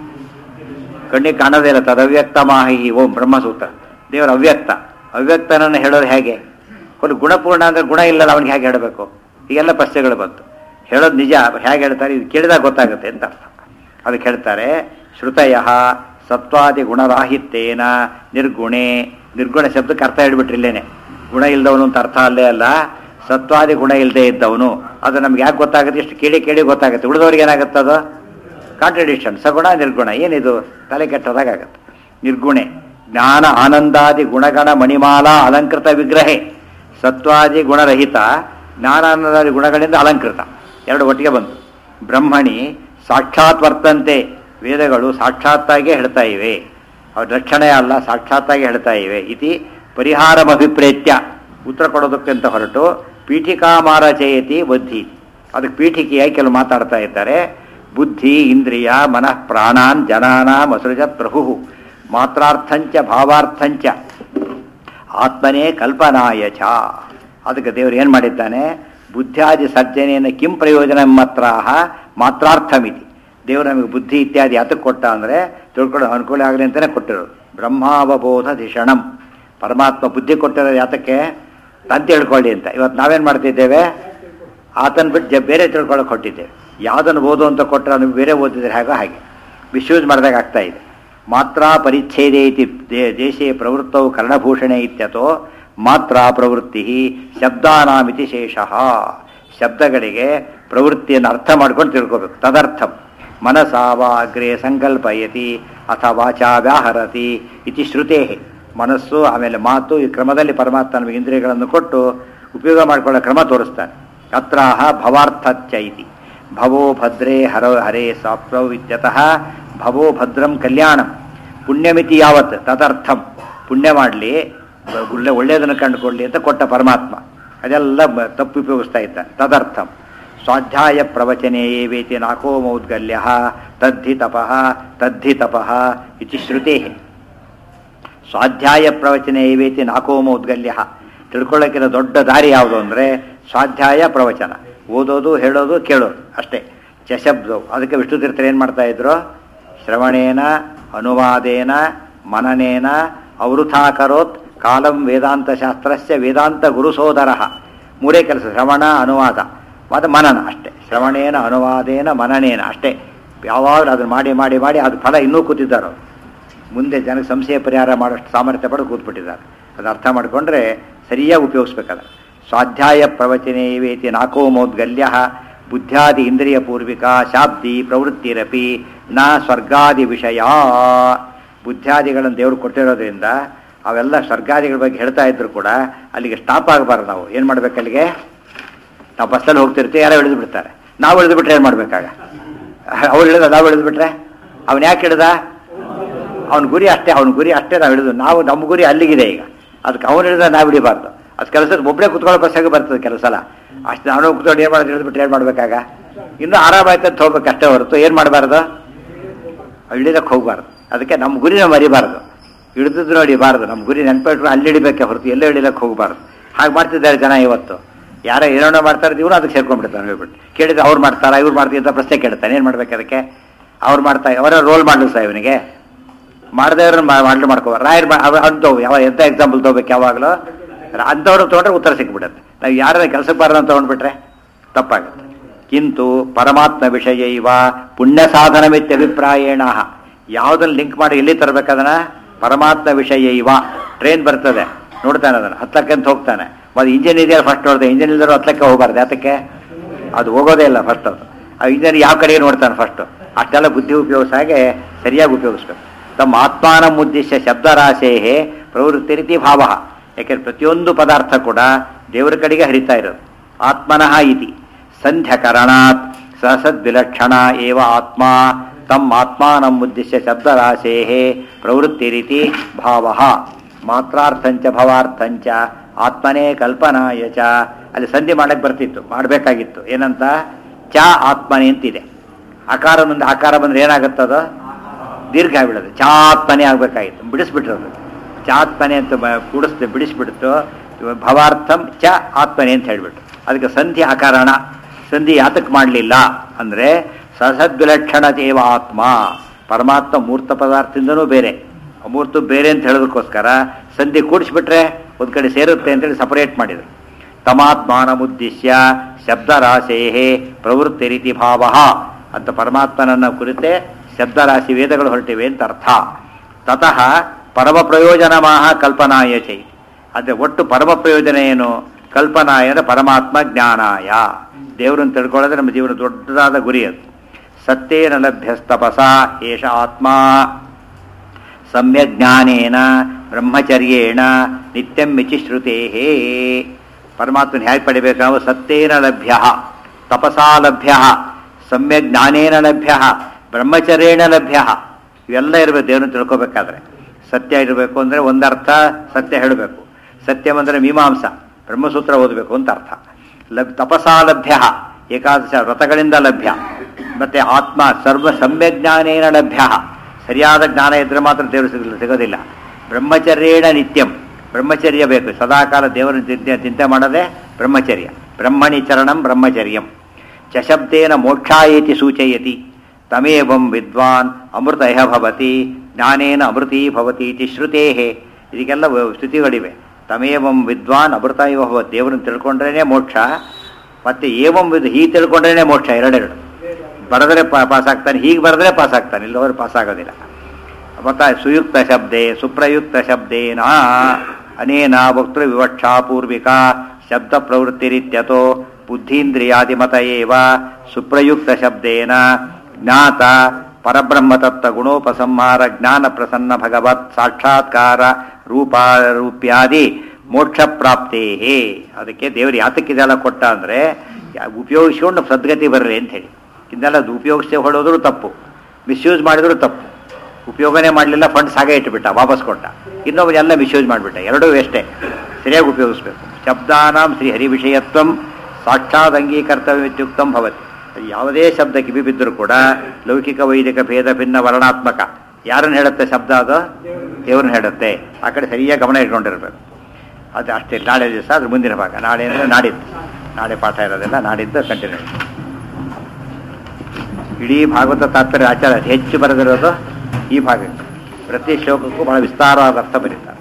ಕಣ್ಣಿಗೆ ಕಾಣೋದೇ ಇಲ್ಲ ತದವ್ಯಕ್ತ ಮಾಹಿ ಓಂ ಬ್ರಹ್ಮಸೂತ್ರ ದೇವರ ಅವ್ಯಕ್ತ ಅವ್ಯಕ್ತನನ್ನು ಹೇಳೋದು ಹೇಗೆ ಒಂದು ಗುಣಪೂರ್ಣ ಅಂದರೆ ಗುಣ ಇಲ್ಲಲ್ಲ ಅವನಿಗೆ ಹೇಗೆ ಹೇಳಬೇಕು ಈಗೆಲ್ಲ ಪ್ರಶ್ನೆಗಳು ಬಂತು ಹೇಳೋದು ನಿಜ ಹೇಗೆ ಹೇಳ್ತಾರೆ ಇದು ಕೇಳಿದಾಗ ಗೊತ್ತಾಗುತ್ತೆ ಅಂತ ಅರ್ಥ ಅದಕ್ಕೆ ಹೇಳ್ತಾರೆ ಶ್ರುತಯ ಸತ್ವಾದಿ ಗುಣರಾಹಿತ್ಯೇನ ನಿರ್ಗುಣೆ ನಿರ್ಗುಣ ಶಬ್ದಕ್ಕೆ ಅರ್ಥ ಹೇಳ್ಬಿಟ್ರಿ ಇಲ್ಲೇನೆ ಗುಣ ಇಲ್ಲದವನು ಅಂತ ಅರ್ಥ ಅಲ್ಲೇ ಅಲ್ಲ ಸತ್ವಾದಿ ಗುಣ ಇಲ್ಲದೆ ಇದ್ದವನು ಅದು ನಮ್ಗೆ ಯಾಕೆ ಗೊತ್ತಾಗುತ್ತೆ ಇಷ್ಟು ಕೇಳಿ ಕೇಳಿ ಗೊತ್ತಾಗುತ್ತೆ ಉಳಿದವ್ರಿಗೆ ಏನಾಗುತ್ತೆ ಅದು ಕಾಂಟ್ರಡಿಕ್ಷನ್ ಸಗುಣ ನಿರ್ಗುಣ ಏನಿದು ತಲೆ ಕೆಟ್ಟದಾಗತ್ತೆ ನಿರ್ಗುಣೆ ಜ್ಞಾನ ಆನಂದಾದಿ ಗುಣಗಣ ಮಣಿಮಾಲಾ ಅಲಂಕೃತ ವಿಗ್ರಹೆ ಸತ್ವಾದಿ ಗುಣರಹಿತ ಜ್ಞಾನಾನಂದಾದಿ ಗುಣಗಳಿಂದ ಅಲಂಕೃತ ಎರಡು ಒಟ್ಟಿಗೆ ಬಂತು ಬ್ರಹ್ಮಣಿ ಸಾಕ್ಷಾತ್ ವರ್ತಂತೆ ವೇದಗಳು ಸಾಕ್ಷಾತ್ತಾಗೆ ಹೇಳ್ತಾ ಇವೆ ಅವ್ರ ರಕ್ಷಣೆ ಅಲ್ಲ ಸಾಕ್ಷಾತ್ತಾಗಿ ಹೇಳ್ತಾ ಇವೆ ಇತಿ ಪರಿಹಾರಮಭಿಪ್ರೇತ್ಯ ಉತ್ತರ ಕೊಡೋದಕ್ಕಿಂತ ಹೊರಟು ಪೀಠಿಕಾಮಾರಚಯತಿ ಬುದ್ಧಿ ಅದಕ್ಕೆ ಪೀಠಿಕೆಯಾಗಿ ಕೆಲವು ಮಾತಾಡ್ತಾ ಇದ್ದಾರೆ ಬುದ್ಧಿ ಇಂದ್ರಿಯ ಮನಃ ಪ್ರಾಣಾನ್ ಜನಾನಾಂ ಅಸೃಜತ್ ಪ್ರಭು ಮಾತ್ರಾರ್ಥಂಚ ಭಾವಾರ್ಥಂಚ ಆತ್ಮನೇ ಕಲ್ಪನಾಯ ಚ ಅದಕ್ಕೆ ದೇವರು ಏನು ಮಾಡಿದ್ದಾನೆ ಬುದ್ಧಾದಿ ಸರ್ಜನೆಯನ್ನು ಕಿಂ ಪ್ರಯೋಜನ ಮಾತ್ರ ಮಾತ್ರಾರ್ಥಮಿತಿ ದೇವರು ನಮಗೆ ಬುದ್ಧಿ ಇತ್ಯಾದಿ ಯಾತಕ್ಕೆ ಕೊಟ್ಟ ಅಂದರೆ ತಿಳ್ಕೊಳ್ಳೋ ಅನುಕೂಲ ಆಗಲಿ ಅಂತಲೇ ಕೊಟ್ಟಿರೋದು ಬ್ರಹ್ಮಾವಬೋಧ ಧಿಷಣಂ ಪರಮಾತ್ಮ ಬುದ್ಧಿ ಕೊಟ್ಟಿರೋದು ಯಾತಕ್ಕೆ ಅಂತ ತಿಳ್ಕೊಳ್ಳಿ ಅಂತ ಇವತ್ತು ನಾವೇನು ಮಾಡ್ತಿದ್ದೇವೆ ಆತನ ಬಿಟ್ಟು ಜ- ಬೇರೆ ತಿಳ್ಕೊಳ್ಳೋಕೆ ಕೊಟ್ಟಿದ್ದೇವೆ ಯಾವುದನ್ನು ಓದು ಅಂತ ಕೊಟ್ಟರೆ ಅವ್ನಿಗೆ ಬೇರೆ ಓದಿದ್ರೆ ಹೇಗೋ ಹಾಗೆ ಮಿಸ್ಯೂಸ್ ಮಾಡಿದಾಗ ಆಗ್ತಾ ಇದೆ ಮಾತ್ರ ಪರಿಚ್ಛೇದೇ ಇತಿ ದೇ- ದೇಶೇ ಪ್ರವೃತ್ತವು ಕರ್ಣಭೂಷಣೆ ಇತ್ಯತೋ ಮಾತ್ರ ಪ್ರವೃತ್ತಿ ಶಬ್ದಾನಾಮಿತಿ ಶೇಷಃ ಶಬ್ದಗಳಿಗೆ ಪ್ರವೃತ್ತಿಯನ್ನು ಅರ್ಥ ಮಾಡ್ಕೊಂಡು ತಿಳ್ಕೋಬೇಕು ತದರ್ಥಂ ಮನಸಾವ ಅಗ್ರೆ ಸಂಕಲ್ಪಯತಿ ಅಥವಾ ವಾಚಾ ವ್ಯಾಹರತಿ ಇತಿ ಶ್ರುತೇ ಮನಸ್ಸು ಆಮೇಲೆ ಮಾತು ಈ ಕ್ರಮದಲ್ಲಿ ಪರಮಾತ್ಮ ನಮಗೆ ಇಂದ್ರಿಯಗಳನ್ನು ಕೊಟ್ಟು ಉಪಯೋಗ ಮಾಡಿಕೊಳ್ಳೋ ಕ್ರಮ ತೋರಿಸ್ತಾನೆ ಅತ್ರಾಹ ಭವಾರ್ಥಚ್ಚ ಇತಿ ಭವೋ ಭದ್ರೇ ಹರ ಹರೇ ಸಾಪ್ರೌ ಇತ್ಯತಃ ಭವೋ ಭದ್ರಂ ಕಲ್ಯಾಣಂ ಪುಣ್ಯಮಿತಿ ಯಾವತ್ ತದರ್ಥಂ ಪುಣ್ಯ ಮಾಡಲಿ ಒಳ್ಳೆ ಒಳ್ಳೆಯದನ್ನು ಕಂಡುಕೊಳ್ಳಿ ಅಂತ ಕೊಟ್ಟ ಪರಮಾತ್ಮ ಅದೆಲ್ಲ ಬ- ತಪ್ಪು ಉಪಯೋಗಿಸ್ತಾ ಇದ್ದಾನೆ ತದರ್ಥಂ ಸ್ವಾಧ್ಯಾಯ ಪ್ರವಚನೆ ಏವೇತಿ ನಾಕೋ ಮೌದ್ಗಲ್ಯ ತದ್ಧಿ ತಪಃ ತದ್ಧಿ ತಪಃ ಇತಿ ಶ್ರುತೇ ಸ್ವಾಧ್ಯಾಯ ಪ್ರವಚನ ಏವೇತಿ ನಾಕೋ ಮೌದ್ಗಲ್ಯ ತಿಳ್ಕೊಳ್ಳೋಕ್ಕಿಂತ ದೊಡ್ಡ ದಾರಿ ಯಾವುದು ಅಂದರೆ ಸ್ವಾಧ್ಯಾಯ ಪ್ರವಚನ ಓದೋದು ಹೇಳೋದು ಕೇಳೋದು ಅಷ್ಟೇ ಚಶಬ್ದವು ಅದಕ್ಕೆ ವಿಷ್ಣು ತೀರ್ಥರು ಏನು ಮಾಡ್ತಾ ಇದ್ರು ಶ್ರವಣೇನ ಅನುವಾದೇನ ಮನನೇನ ಅವೃಥಾಕರೋತ್ ಕಾಲಂ ವೇದಾಂತ ಶಾಸ್ತ್ರಸ್ಯ ವೇದಾಂತ ಗುರುಸೋದರ ಮೂರೇ ಕೆಲಸ ಶ್ರವಣ ಅನುವಾದ ಮತ್ತು ಮನನ ಅಷ್ಟೇ ಶ್ರವಣೇನ ಅನುವಾದೇನ ಮನನೇನ ಅಷ್ಟೇ ಯಾವಾಗಲೂ ಅದನ್ನು ಮಾಡಿ ಮಾಡಿ ಮಾಡಿ ಅದು ಫಲ ಇನ್ನೂ ಕೂತಿದ್ದಾರೋ ಮುಂದೆ ಜನಕ್ಕೆ ಸಂಶಯ ಪರಿಹಾರ ಮಾಡೋಷ್ಟು ಸಾಮರ್ಥ್ಯ ಪಡೆದು ಕೂತ್ಬಿಟ್ಟಿದ್ದಾರೆ ಅದು ಅರ್ಥ ಮಾಡಿಕೊಂಡ್ರೆ ಸರಿಯಾಗಿ ಉಪಯೋಗಿಸ್ಬೇಕದ ಸ್ವಾಧ್ಯಾಯ ಪ್ರವಚನೆ ಇವೇತಿ ನಾಕೋ ಮೌದ್ಗಲ್ಯ ಬುದ್ಧ್ಯಾದಿ ಇಂದ್ರಿಯ ಪೂರ್ವಿಕ ಶಾಬ್ದಿ ಪ್ರವೃತ್ತಿರಪಿ ನ ಸ್ವರ್ಗಾದಿ ವಿಷಯ ಬುದ್ಧ್ಯಾದಿಗಳನ್ನು ದೇವರು ಕೊಟ್ಟಿರೋದ್ರಿಂದ ಅವೆಲ್ಲ ಸ್ವರ್ಗಾದಿಗಳ ಬಗ್ಗೆ ಹೇಳ್ತಾ ಇದ್ರು ಕೂಡ ಅಲ್ಲಿಗೆ ಸ್ಟಾಪ್ ಆಗಬಾರ್ದು ನಾವು ಏನು ಮಾಡ್ಬೇಕು ಅಲ್ಲಿಗೆ ನಾವು ಬಸ್ಸಲ್ಲಿ ಹೋಗ್ತಿರ್ತೀವಿ ಯಾರೋ ಇಳಿದು ಬಿಡ್ತಾರೆ ನಾವು ಇಳಿದು ಬಿಟ್ರೆ ಏನು ಮಾಡ್ಬೇಕಾಗ ಅವ್ರು ಇಳಿದ ನಾವು ಇಳಿದು ಬಿಟ್ರೆ ಅವನು ಯಾಕೆ ಹಿಡ್ದ ಅವನ ಗುರಿ ಅಷ್ಟೇ ಅವನ ಗುರಿ ಅಷ್ಟೇ ನಾವು ಹಿಡಿದು ನಾವು ನಮ್ಮ ಗುರಿ ಅಲ್ಲಿಗಿದೆ ಈಗ ಅದಕ್ಕೆ ಅವನು ಹಿಡಿದ ನಾವು ಹಿಡಿಬಾರ್ದು ಅದು ಕೆಲಸದ ಒಬ್ಬರೇ ಕುತ್ಕೊಳ್ಳೋ ಬಸ್ಸಾಗಿ ಬರ್ತದೆ ಕೆಲಸ ಅಲ್ಲ ಅಷ್ಟು ನಾನು ಕುತ್ಕೊಂಡು ಏನು ಮಾಡೋದು ಹಿಡಿದ್ಬಿಟ್ಟು ಏನು ಮಾಡ್ಬೇಕಾಗ ಇನ್ನೂ ಆರಾಮಾಯ್ತು ಅಂತ ಹೋಗ್ಬೇಕು ಅಷ್ಟೇ ಹೊರತು ಏನು ಮಾಡಬಾರ್ದು ಹಿಡಿದಕ್ಕೆ ಹೋಗಬಾರ್ದು ಅದಕ್ಕೆ ನಮ್ಮ ಗುರಿನ ಮರಿಬಾರ್ದು ಹಿಡಿದಿದ್ದು ನೋಡಿಬಾರ್ದು ನಮ್ಮ ಗುರಿ ನೆನಪಿಟ್ರು ಅಲ್ಲಿ ಹಿಡಿಬೇಕೆ ಹೊರತು ಎಲ್ಲೇ ಹಿಡಿಲಕ್ಕೆ ಹೋಗಬಾರ್ದು ಹಾಗೆ ಮಾಡ್ತಿದ್ದಾರೆ ಜನ ಇವತ್ತು ಯಾರೋ ಏನೋ ಮಾಡ್ತಾರೆ ಇವರು ಅದಕ್ಕೆ ಸೇರ್ಕೊಂಡ್ಬಿಡ್ತಾನೆ ಹೇಳ್ಬಿಟ್ಟು ಕೇಳಿದ್ರೆ ಅವ್ರು ಮಾಡ್ತಾರ ಇವ್ರು ಮಾಡ್ತೀವಿ ಅಂತ ಪ್ರಶ್ನೆ ಕೇಳ್ತಾನೆ ಏನು ಮಾಡ್ಬೇಕು ಅದಕ್ಕೆ ಅವ್ರು ಮಾಡ್ತಾ ಅವರ ರೋಲ್ ಮಾಡಲು ಸಹ ಇವನಿಗೆ ಮಾಡದೇವ್ರನ್ನ ಮಾಡ್ಲು ಮಾಡ್ಕೋ ರಾಯರ್ ಅಂಥವು ಯಾವ ಎಂಥ ಎಕ್ಸಾಂಪಲ್ ತೊಗೋಬೇಕು ಯಾವಾಗಲೂ ಅಂಥವ್ರು ತೊಗೊಂಡ್ರೆ ಉತ್ತರ ಸಿಕ್ಬಿಡುತ್ತೆ ನಾವು ಯಾರ ಕೆಲಸಕ್ಕೆ ಬಾರದು ಅಂತ ತೊಗೊಂಡ್ಬಿಟ್ರೆ ತಪ್ಪಾಗುತ್ತೆ ಕಿಂತು ಪರಮಾತ್ಮ ವಿಷಯ ಇವ ಪುಣ್ಯ ಸಾಧನಮಿತ್ಯಭಿಪ್ರಾಯೇಣ ಯಾವುದನ್ನು ಲಿಂಕ್ ಮಾಡಿ ಎಲ್ಲಿ ತರಬೇಕದನ್ನ ಪರಮಾತ್ಮ ವಿಷಯ ಇವ ಟ್ರೈನ್ ಬರ್ತದೆ ನೋಡ್ತಾನೆ ಅದನ್ನು ಹತ್ತಕ್ಕೆ ಅಂತ ಹೋಗ್ತಾನೆ ಮತ್ತು ಇಂಜಿನ್ ಇದೆಯಲ್ಲ ಫಸ್ಟ್ ನೋಡ್ದೆ ಇಂಜಿನ್ ಇಲ್ದರೂ ಹತ್ತಕ್ಕೆ ಹೋಗಬಾರ್ದು ಯಾತಕ್ಕೆ ಅದು ಹೋಗೋದೇ ಇಲ್ಲ ಫಸ್ಟ್ ಅದು ಆ ಇಂಜಿನ್ ಯಾವ ಕಡೆಗೆ ನೋಡ್ತಾನೆ ಫಸ್ಟು ಅಷ್ಟೆಲ್ಲ ಬುದ್ಧಿ ಉಪಯೋಗಿಸ ಹಾಗೆ ಸರಿಯಾಗಿ ಉಪಯೋಗಿಸ್ಬೇಕು ತಮ್ಮ ಆತ್ಮಾನ ಉದ್ದೇಶ ಶಬ್ದರಾಶೇ ಪ್ರವೃತ್ತಿ ರೀತಿ ಭಾವ ಯಾಕೆಂದ್ರೆ ಪ್ರತಿಯೊಂದು ಪದಾರ್ಥ ಕೂಡ ದೇವರ ಕಡೆಗೆ ಹರಿತಾ ಇರೋದು ಆತ್ಮನಃ ಇತಿ ಸಂಧ್ಯಕರಣಾತ್ ಸಸದ್ವಿಲಕ್ಷಣ ಏವ ಆತ್ಮ ತಮ್ಮ ಆತ್ಮಾನಂ ಉದ್ದೇಶ ಶಬ್ದರಾಶೇ ಪ್ರವೃತ್ತಿ ರೀತಿ ಭಾವ ಮಾತ್ರಾರ್ಥಂಚ ಭವಾರ್ಥಂಚ ಆತ್ಮನೇ ಕಲ್ಪನಾಯ ಚ ಅಲ್ಲಿ ಸಂಧಿ ಮಾಡಕ್ಕೆ ಬರ್ತಿತ್ತು ಮಾಡಬೇಕಾಗಿತ್ತು ಏನಂತ ಚ ಆತ್ಮನೇ ಅಂತಿದೆ ಆಕಾರ ಮುಂದೆ ಆಕಾರ ಬಂದ್ರೆ ಏನಾಗುತ್ತದು ದೀರ್ಘ ಆಗ್ಬಿಡೋದು ಚಾತ್ಮನೆ ಆಗ್ಬೇಕಾಗಿತ್ತು ಬಿಡಿಸ್ಬಿಟ್ರದು ಚಾತ್ಮನೆ ಅಂತ ಬ- ಕೂಡಿಸ್ದೆ ಬಿಡಿಸ್ಬಿಡ್ತು ಭವಾರ್ಥಂ ಚ ಆತ್ಮನೆ ಅಂತ ಹೇಳ್ಬಿಟ್ಟು ಅದಕ್ಕೆ ಸಂಧಿ ಆಕಾರಣ ಸಂಧಿ ಯಾತಕ್ಕೆ ಮಾಡಲಿಲ್ಲ ಅಂದರೆ ಸಸದ್ವಿಲಕ್ಷಣ ದೇವ ಆತ್ಮ ಪರಮಾತ್ಮ ಮೂರ್ತ ಪದಾರ್ಥದಿಂದನೂ ಬೇರೆ ಅಮೂರ್ತ ಬೇರೆ ಅಂತ ಹೇಳೋದಕ್ಕೋಸ್ಕರ ಸಂಧಿ ಕೂಡಿಸ್ಬಿಟ್ರೆ ಒಂದು ಕಡೆ ಸೇರುತ್ತೆ ಅಂತೇಳಿ ಸಪರೇಟ್ ಮಾಡಿದರು ತಮಾತ್ಮಾನಮುದ್ದೇಶ್ಯ ಶಬ್ದರಾಶೇ ಪ್ರವೃತ್ತಿ ರೀತಿ ಭಾವ ಅಂತ ಪರಮಾತ್ಮನನ್ನ ಕುರಿತೆ ಶಬ್ದರಾಶಿ ವೇದಗಳು ಹೊರಟಿವೆ ಅಂತ ಅರ್ಥ ತತಃ ಪರಮ ಪ್ರಯೋಜನಮಾಹ ಕಲ್ಪನಾಯ ಚೈ ಆದರೆ ಒಟ್ಟು ಪರಮ ಪ್ರಯೋಜನ ಏನು ಕಲ್ಪನಾಯ ಅಂದ್ರೆ ಪರಮಾತ್ಮ ಜ್ಞಾನಾಯ ದೇವರನ್ನು ತಿಳ್ಕೊಳ್ಳೋದ್ರೆ ನಮ್ಮ ಜೀವನ ದೊಡ್ಡದಾದ ಗುರಿ ಅದು ಸತ್ಯೇನ ಲಭ್ಯಸ್ತಪಸ ಏಷ ಆತ್ಮ ಸಮ್ಯಜ್ಞಾನೇನ ಬ್ರಹ್ಮಚರ್ಯೇಣ ನಿತ್ಯಂ ಮಿಚಿಶ್ರುತೇ ಪರಮಾತ್ಮನ ಹೇಗೆ ಪಡಿಬೇಕು ನಾವು ಸತ್ಯೇನ ಲಭ್ಯ ತಪಸಾ ಲಭ್ಯ ಸಮ್ಯಜ್ಞಾನೇನ ಲಭ್ಯ ಬ್ರಹ್ಮಚರ್ಯೇಣ ಲಭ್ಯ ಇವೆಲ್ಲ ಇರಬೇಕು ದೇವರನ್ನು ತಿಳ್ಕೊಬೇಕಾದ್ರೆ ಸತ್ಯ ಇರಬೇಕು ಅಂದರೆ ಒಂದರ್ಥ ಸತ್ಯ ಹೇಳಬೇಕು ಸತ್ಯಂ ಅಂದರೆ ಮೀಮಾಂಸ ಬ್ರಹ್ಮಸೂತ್ರ ಓದಬೇಕು ಅಂತ ಅರ್ಥ ಲಭ್ ತಪಸಾ ಲಭ್ಯ ಏಕಾದಶ ವ್ರತಗಳಿಂದ ಲಭ್ಯ ಮತ್ತೆ ಆತ್ಮ ಸರ್ವ ಸಮ್ಯಜ್ಞಾನೇನ ಲಭ್ಯ ಸರಿಯಾದ ಜ್ಞಾನ ಇದ್ರೆ ಮಾತ್ರ ದೇವರು ಸಿಗಲ್ಲ ಸಿಗೋದಿಲ್ಲ ಬ್ರಹ್ಮಚರ್ಯೇಣ ನಿತ್ಯಂ ಬ್ರಹ್ಮಚರ್ಯ ಬೇಕು ಸದಾಕಾಲ ದೇವರ ಚಿಂತೆ ಚಿಂತೆ ಮಾಡದೆ ಬ್ರಹ್ಮಚರ್ಯ ಬ್ರಹ್ಮಣಿ ಚರಣಂ ಬ್ರಹ್ಮಚರ್ಯಂ ಚಶಬ್ದೇನ ಮೋಕ್ಷಾಯೇತಿ ಸೂಚಯತಿ ತಮೇವಂ ವಿದ್ವಾನ್ ಅಮೃತ ಇಹ ಭವತಿ ಜ್ಞಾನೇನ ಅಮೃತೀ ಭವತಿ ಇತಿ ಶ್ರುತೇ ಇದಕ್ಕೆಲ್ಲ ವ- ಶ್ರುತಿಗಳಿವೆ ತಮೇವಂ ವಿದ್ವಾನ್ ಅಮೃತ ಇವ ಭವತಿ ದೇವರನ್ನು ತಿಳ್ಕೊಂಡ್ರೇನೆ ಮೋಕ್ಷ ಮತ್ತೆ ಏವಂ ವಿದ್ ಹೀಗೆ ತಿಳ್ಕೊಂಡ್ರೇನೆ ಮೋಕ್ಷ ಎರಡೆರಡು ಬರೆದ್ರೆ ಪಾಸ್ ಆಗ್ತಾನೆ ಹೀಗೆ ಬರೆದ್ರೆ ಪಾಸ್ ಆಗ್ತಾನೆ ಇಲ್ಲವರು ಪಾಸ್ ಆಗೋದಿಲ್ಲ ಮತ್ತ ಸುಯುಕ್ತ ಶಬ್ದೆ ಸುಪ್ರಯುಕ್ತ ಶಬ್ದೇನ ಅನೇನ ವಕ್ತೃ ವಿವಕ್ಷಾ ಪೂರ್ವಿಕ ಶಬ್ದ ಪ್ರವೃತ್ತಿರಿತ್ಯತೋ ಬುದ್ಧೀಂದ್ರಿಯಾದಿಮತ ಏವ ಸುಪ್ರಯುಕ್ತ ಶಬ್ದೇನ ಜ್ಞಾತ ಪರಬ್ರಹ್ಮತತ್ವ ಗುಣೋಪಸಂಹಾರ ಜ್ಞಾನ ಪ್ರಸನ್ನ ಭಗವತ್ ಸಾಕ್ಷಾತ್ಕಾರ ರೂಪ ರೂಪ್ಯಾದಿ ಮೋಕ್ಷ ಪ್ರಾಪ್ತೇ ಅದಕ್ಕೆ ದೇವರು ಯಾತಕ್ಕೆ ಇದೆಲ್ಲ ಕೊಟ್ಟ ಅಂದರೆ ಉಪಯೋಗಿಸ್ಕೊಂಡು ಸದ್ಗತಿ ಬರಲಿ ಅಂತ ಹೇಳಿ ಇದನ್ನೆಲ್ಲ ಅದು ಉಪಯೋಗಿಸಿ ಹೊಡೋದ್ರು ತಪ್ಪು ಮಿಸ್ಯೂಸ್ ಮಾಡಿದ್ರು ತಪ್ಪು ಉಪಯೋಗನೇ ಮಾಡಲಿಲ್ಲ ಫಂಡ್ಸ್ ಹಾಗೆ ಇಟ್ಟುಬಿಟ್ಟ ವಾಪಸ್ ಕೊಟ್ಟ ಇನ್ನೊಬ್ಬ ಎಲ್ಲ ಮಿಸ್ಯೂಸ್ ಮಾಡಿಬಿಟ್ಟ ಎರಡೂ ವೇಸ್ಟೇ ಸರಿಯಾಗಿ ಉಪಯೋಗಿಸ್ಬೇಕು ಶಬ್ದಾನಾಂ ಶ್ರೀ ಹರಿ ವಿಷಯತ್ವಂ ಸಾಕ್ಷಾತ್ ಅಂಗೀಕರ್ತವ್ಯತ್ಯುಕ್ತಂ ಭವತಿ ಅದು ಯಾವುದೇ ಶಬ್ದ ಕಿವಿ ಬಿದ್ದರೂ ಕೂಡ ಲೌಕಿಕ ವೈದಿಕ ಭೇದ ಭಿನ್ನ ವರ್ಣಾತ್ಮಕ ಯಾರನ್ನು ಹೇಳುತ್ತೆ ಶಬ್ದ ಅದು ದೇವ್ರನ್ನ ಹೇಳುತ್ತೆ ಆ ಕಡೆ ಸರಿಯಾಗಿ ಗಮನ ಇಟ್ಕೊಂಡಿರ್ಬೇಕು ಅದು ಅಷ್ಟೇ ನಾಳೆ ದಿವಸ ಅದ್ರ ಮುಂದಿನ ಭಾಗ ನಾಳೆ ಅಂದರೆ ನಾಡಿದ್ದು ನಾಳೆ ಪಾಠ ಇರೋದಿಲ್ಲ ನಾಡಿದ್ದು ಕಂಟಿನ್ಯೂ ಇಡೀ ಭಾಗವತ ತಾತ್ಪರ್ಯ ಆಚಾರ ಅತಿ ಹೆಚ್ಚು ಬರೆದಿರೋದು ಈ ಭಾಗಕ್ಕೆ ಪ್ರತಿ ಶ್ಲೋಕಕ್ಕೂ ಬಹಳ ವಿಸ್ತಾರವಾದ ಅರ್ಥ ಬರೀತಾರೆ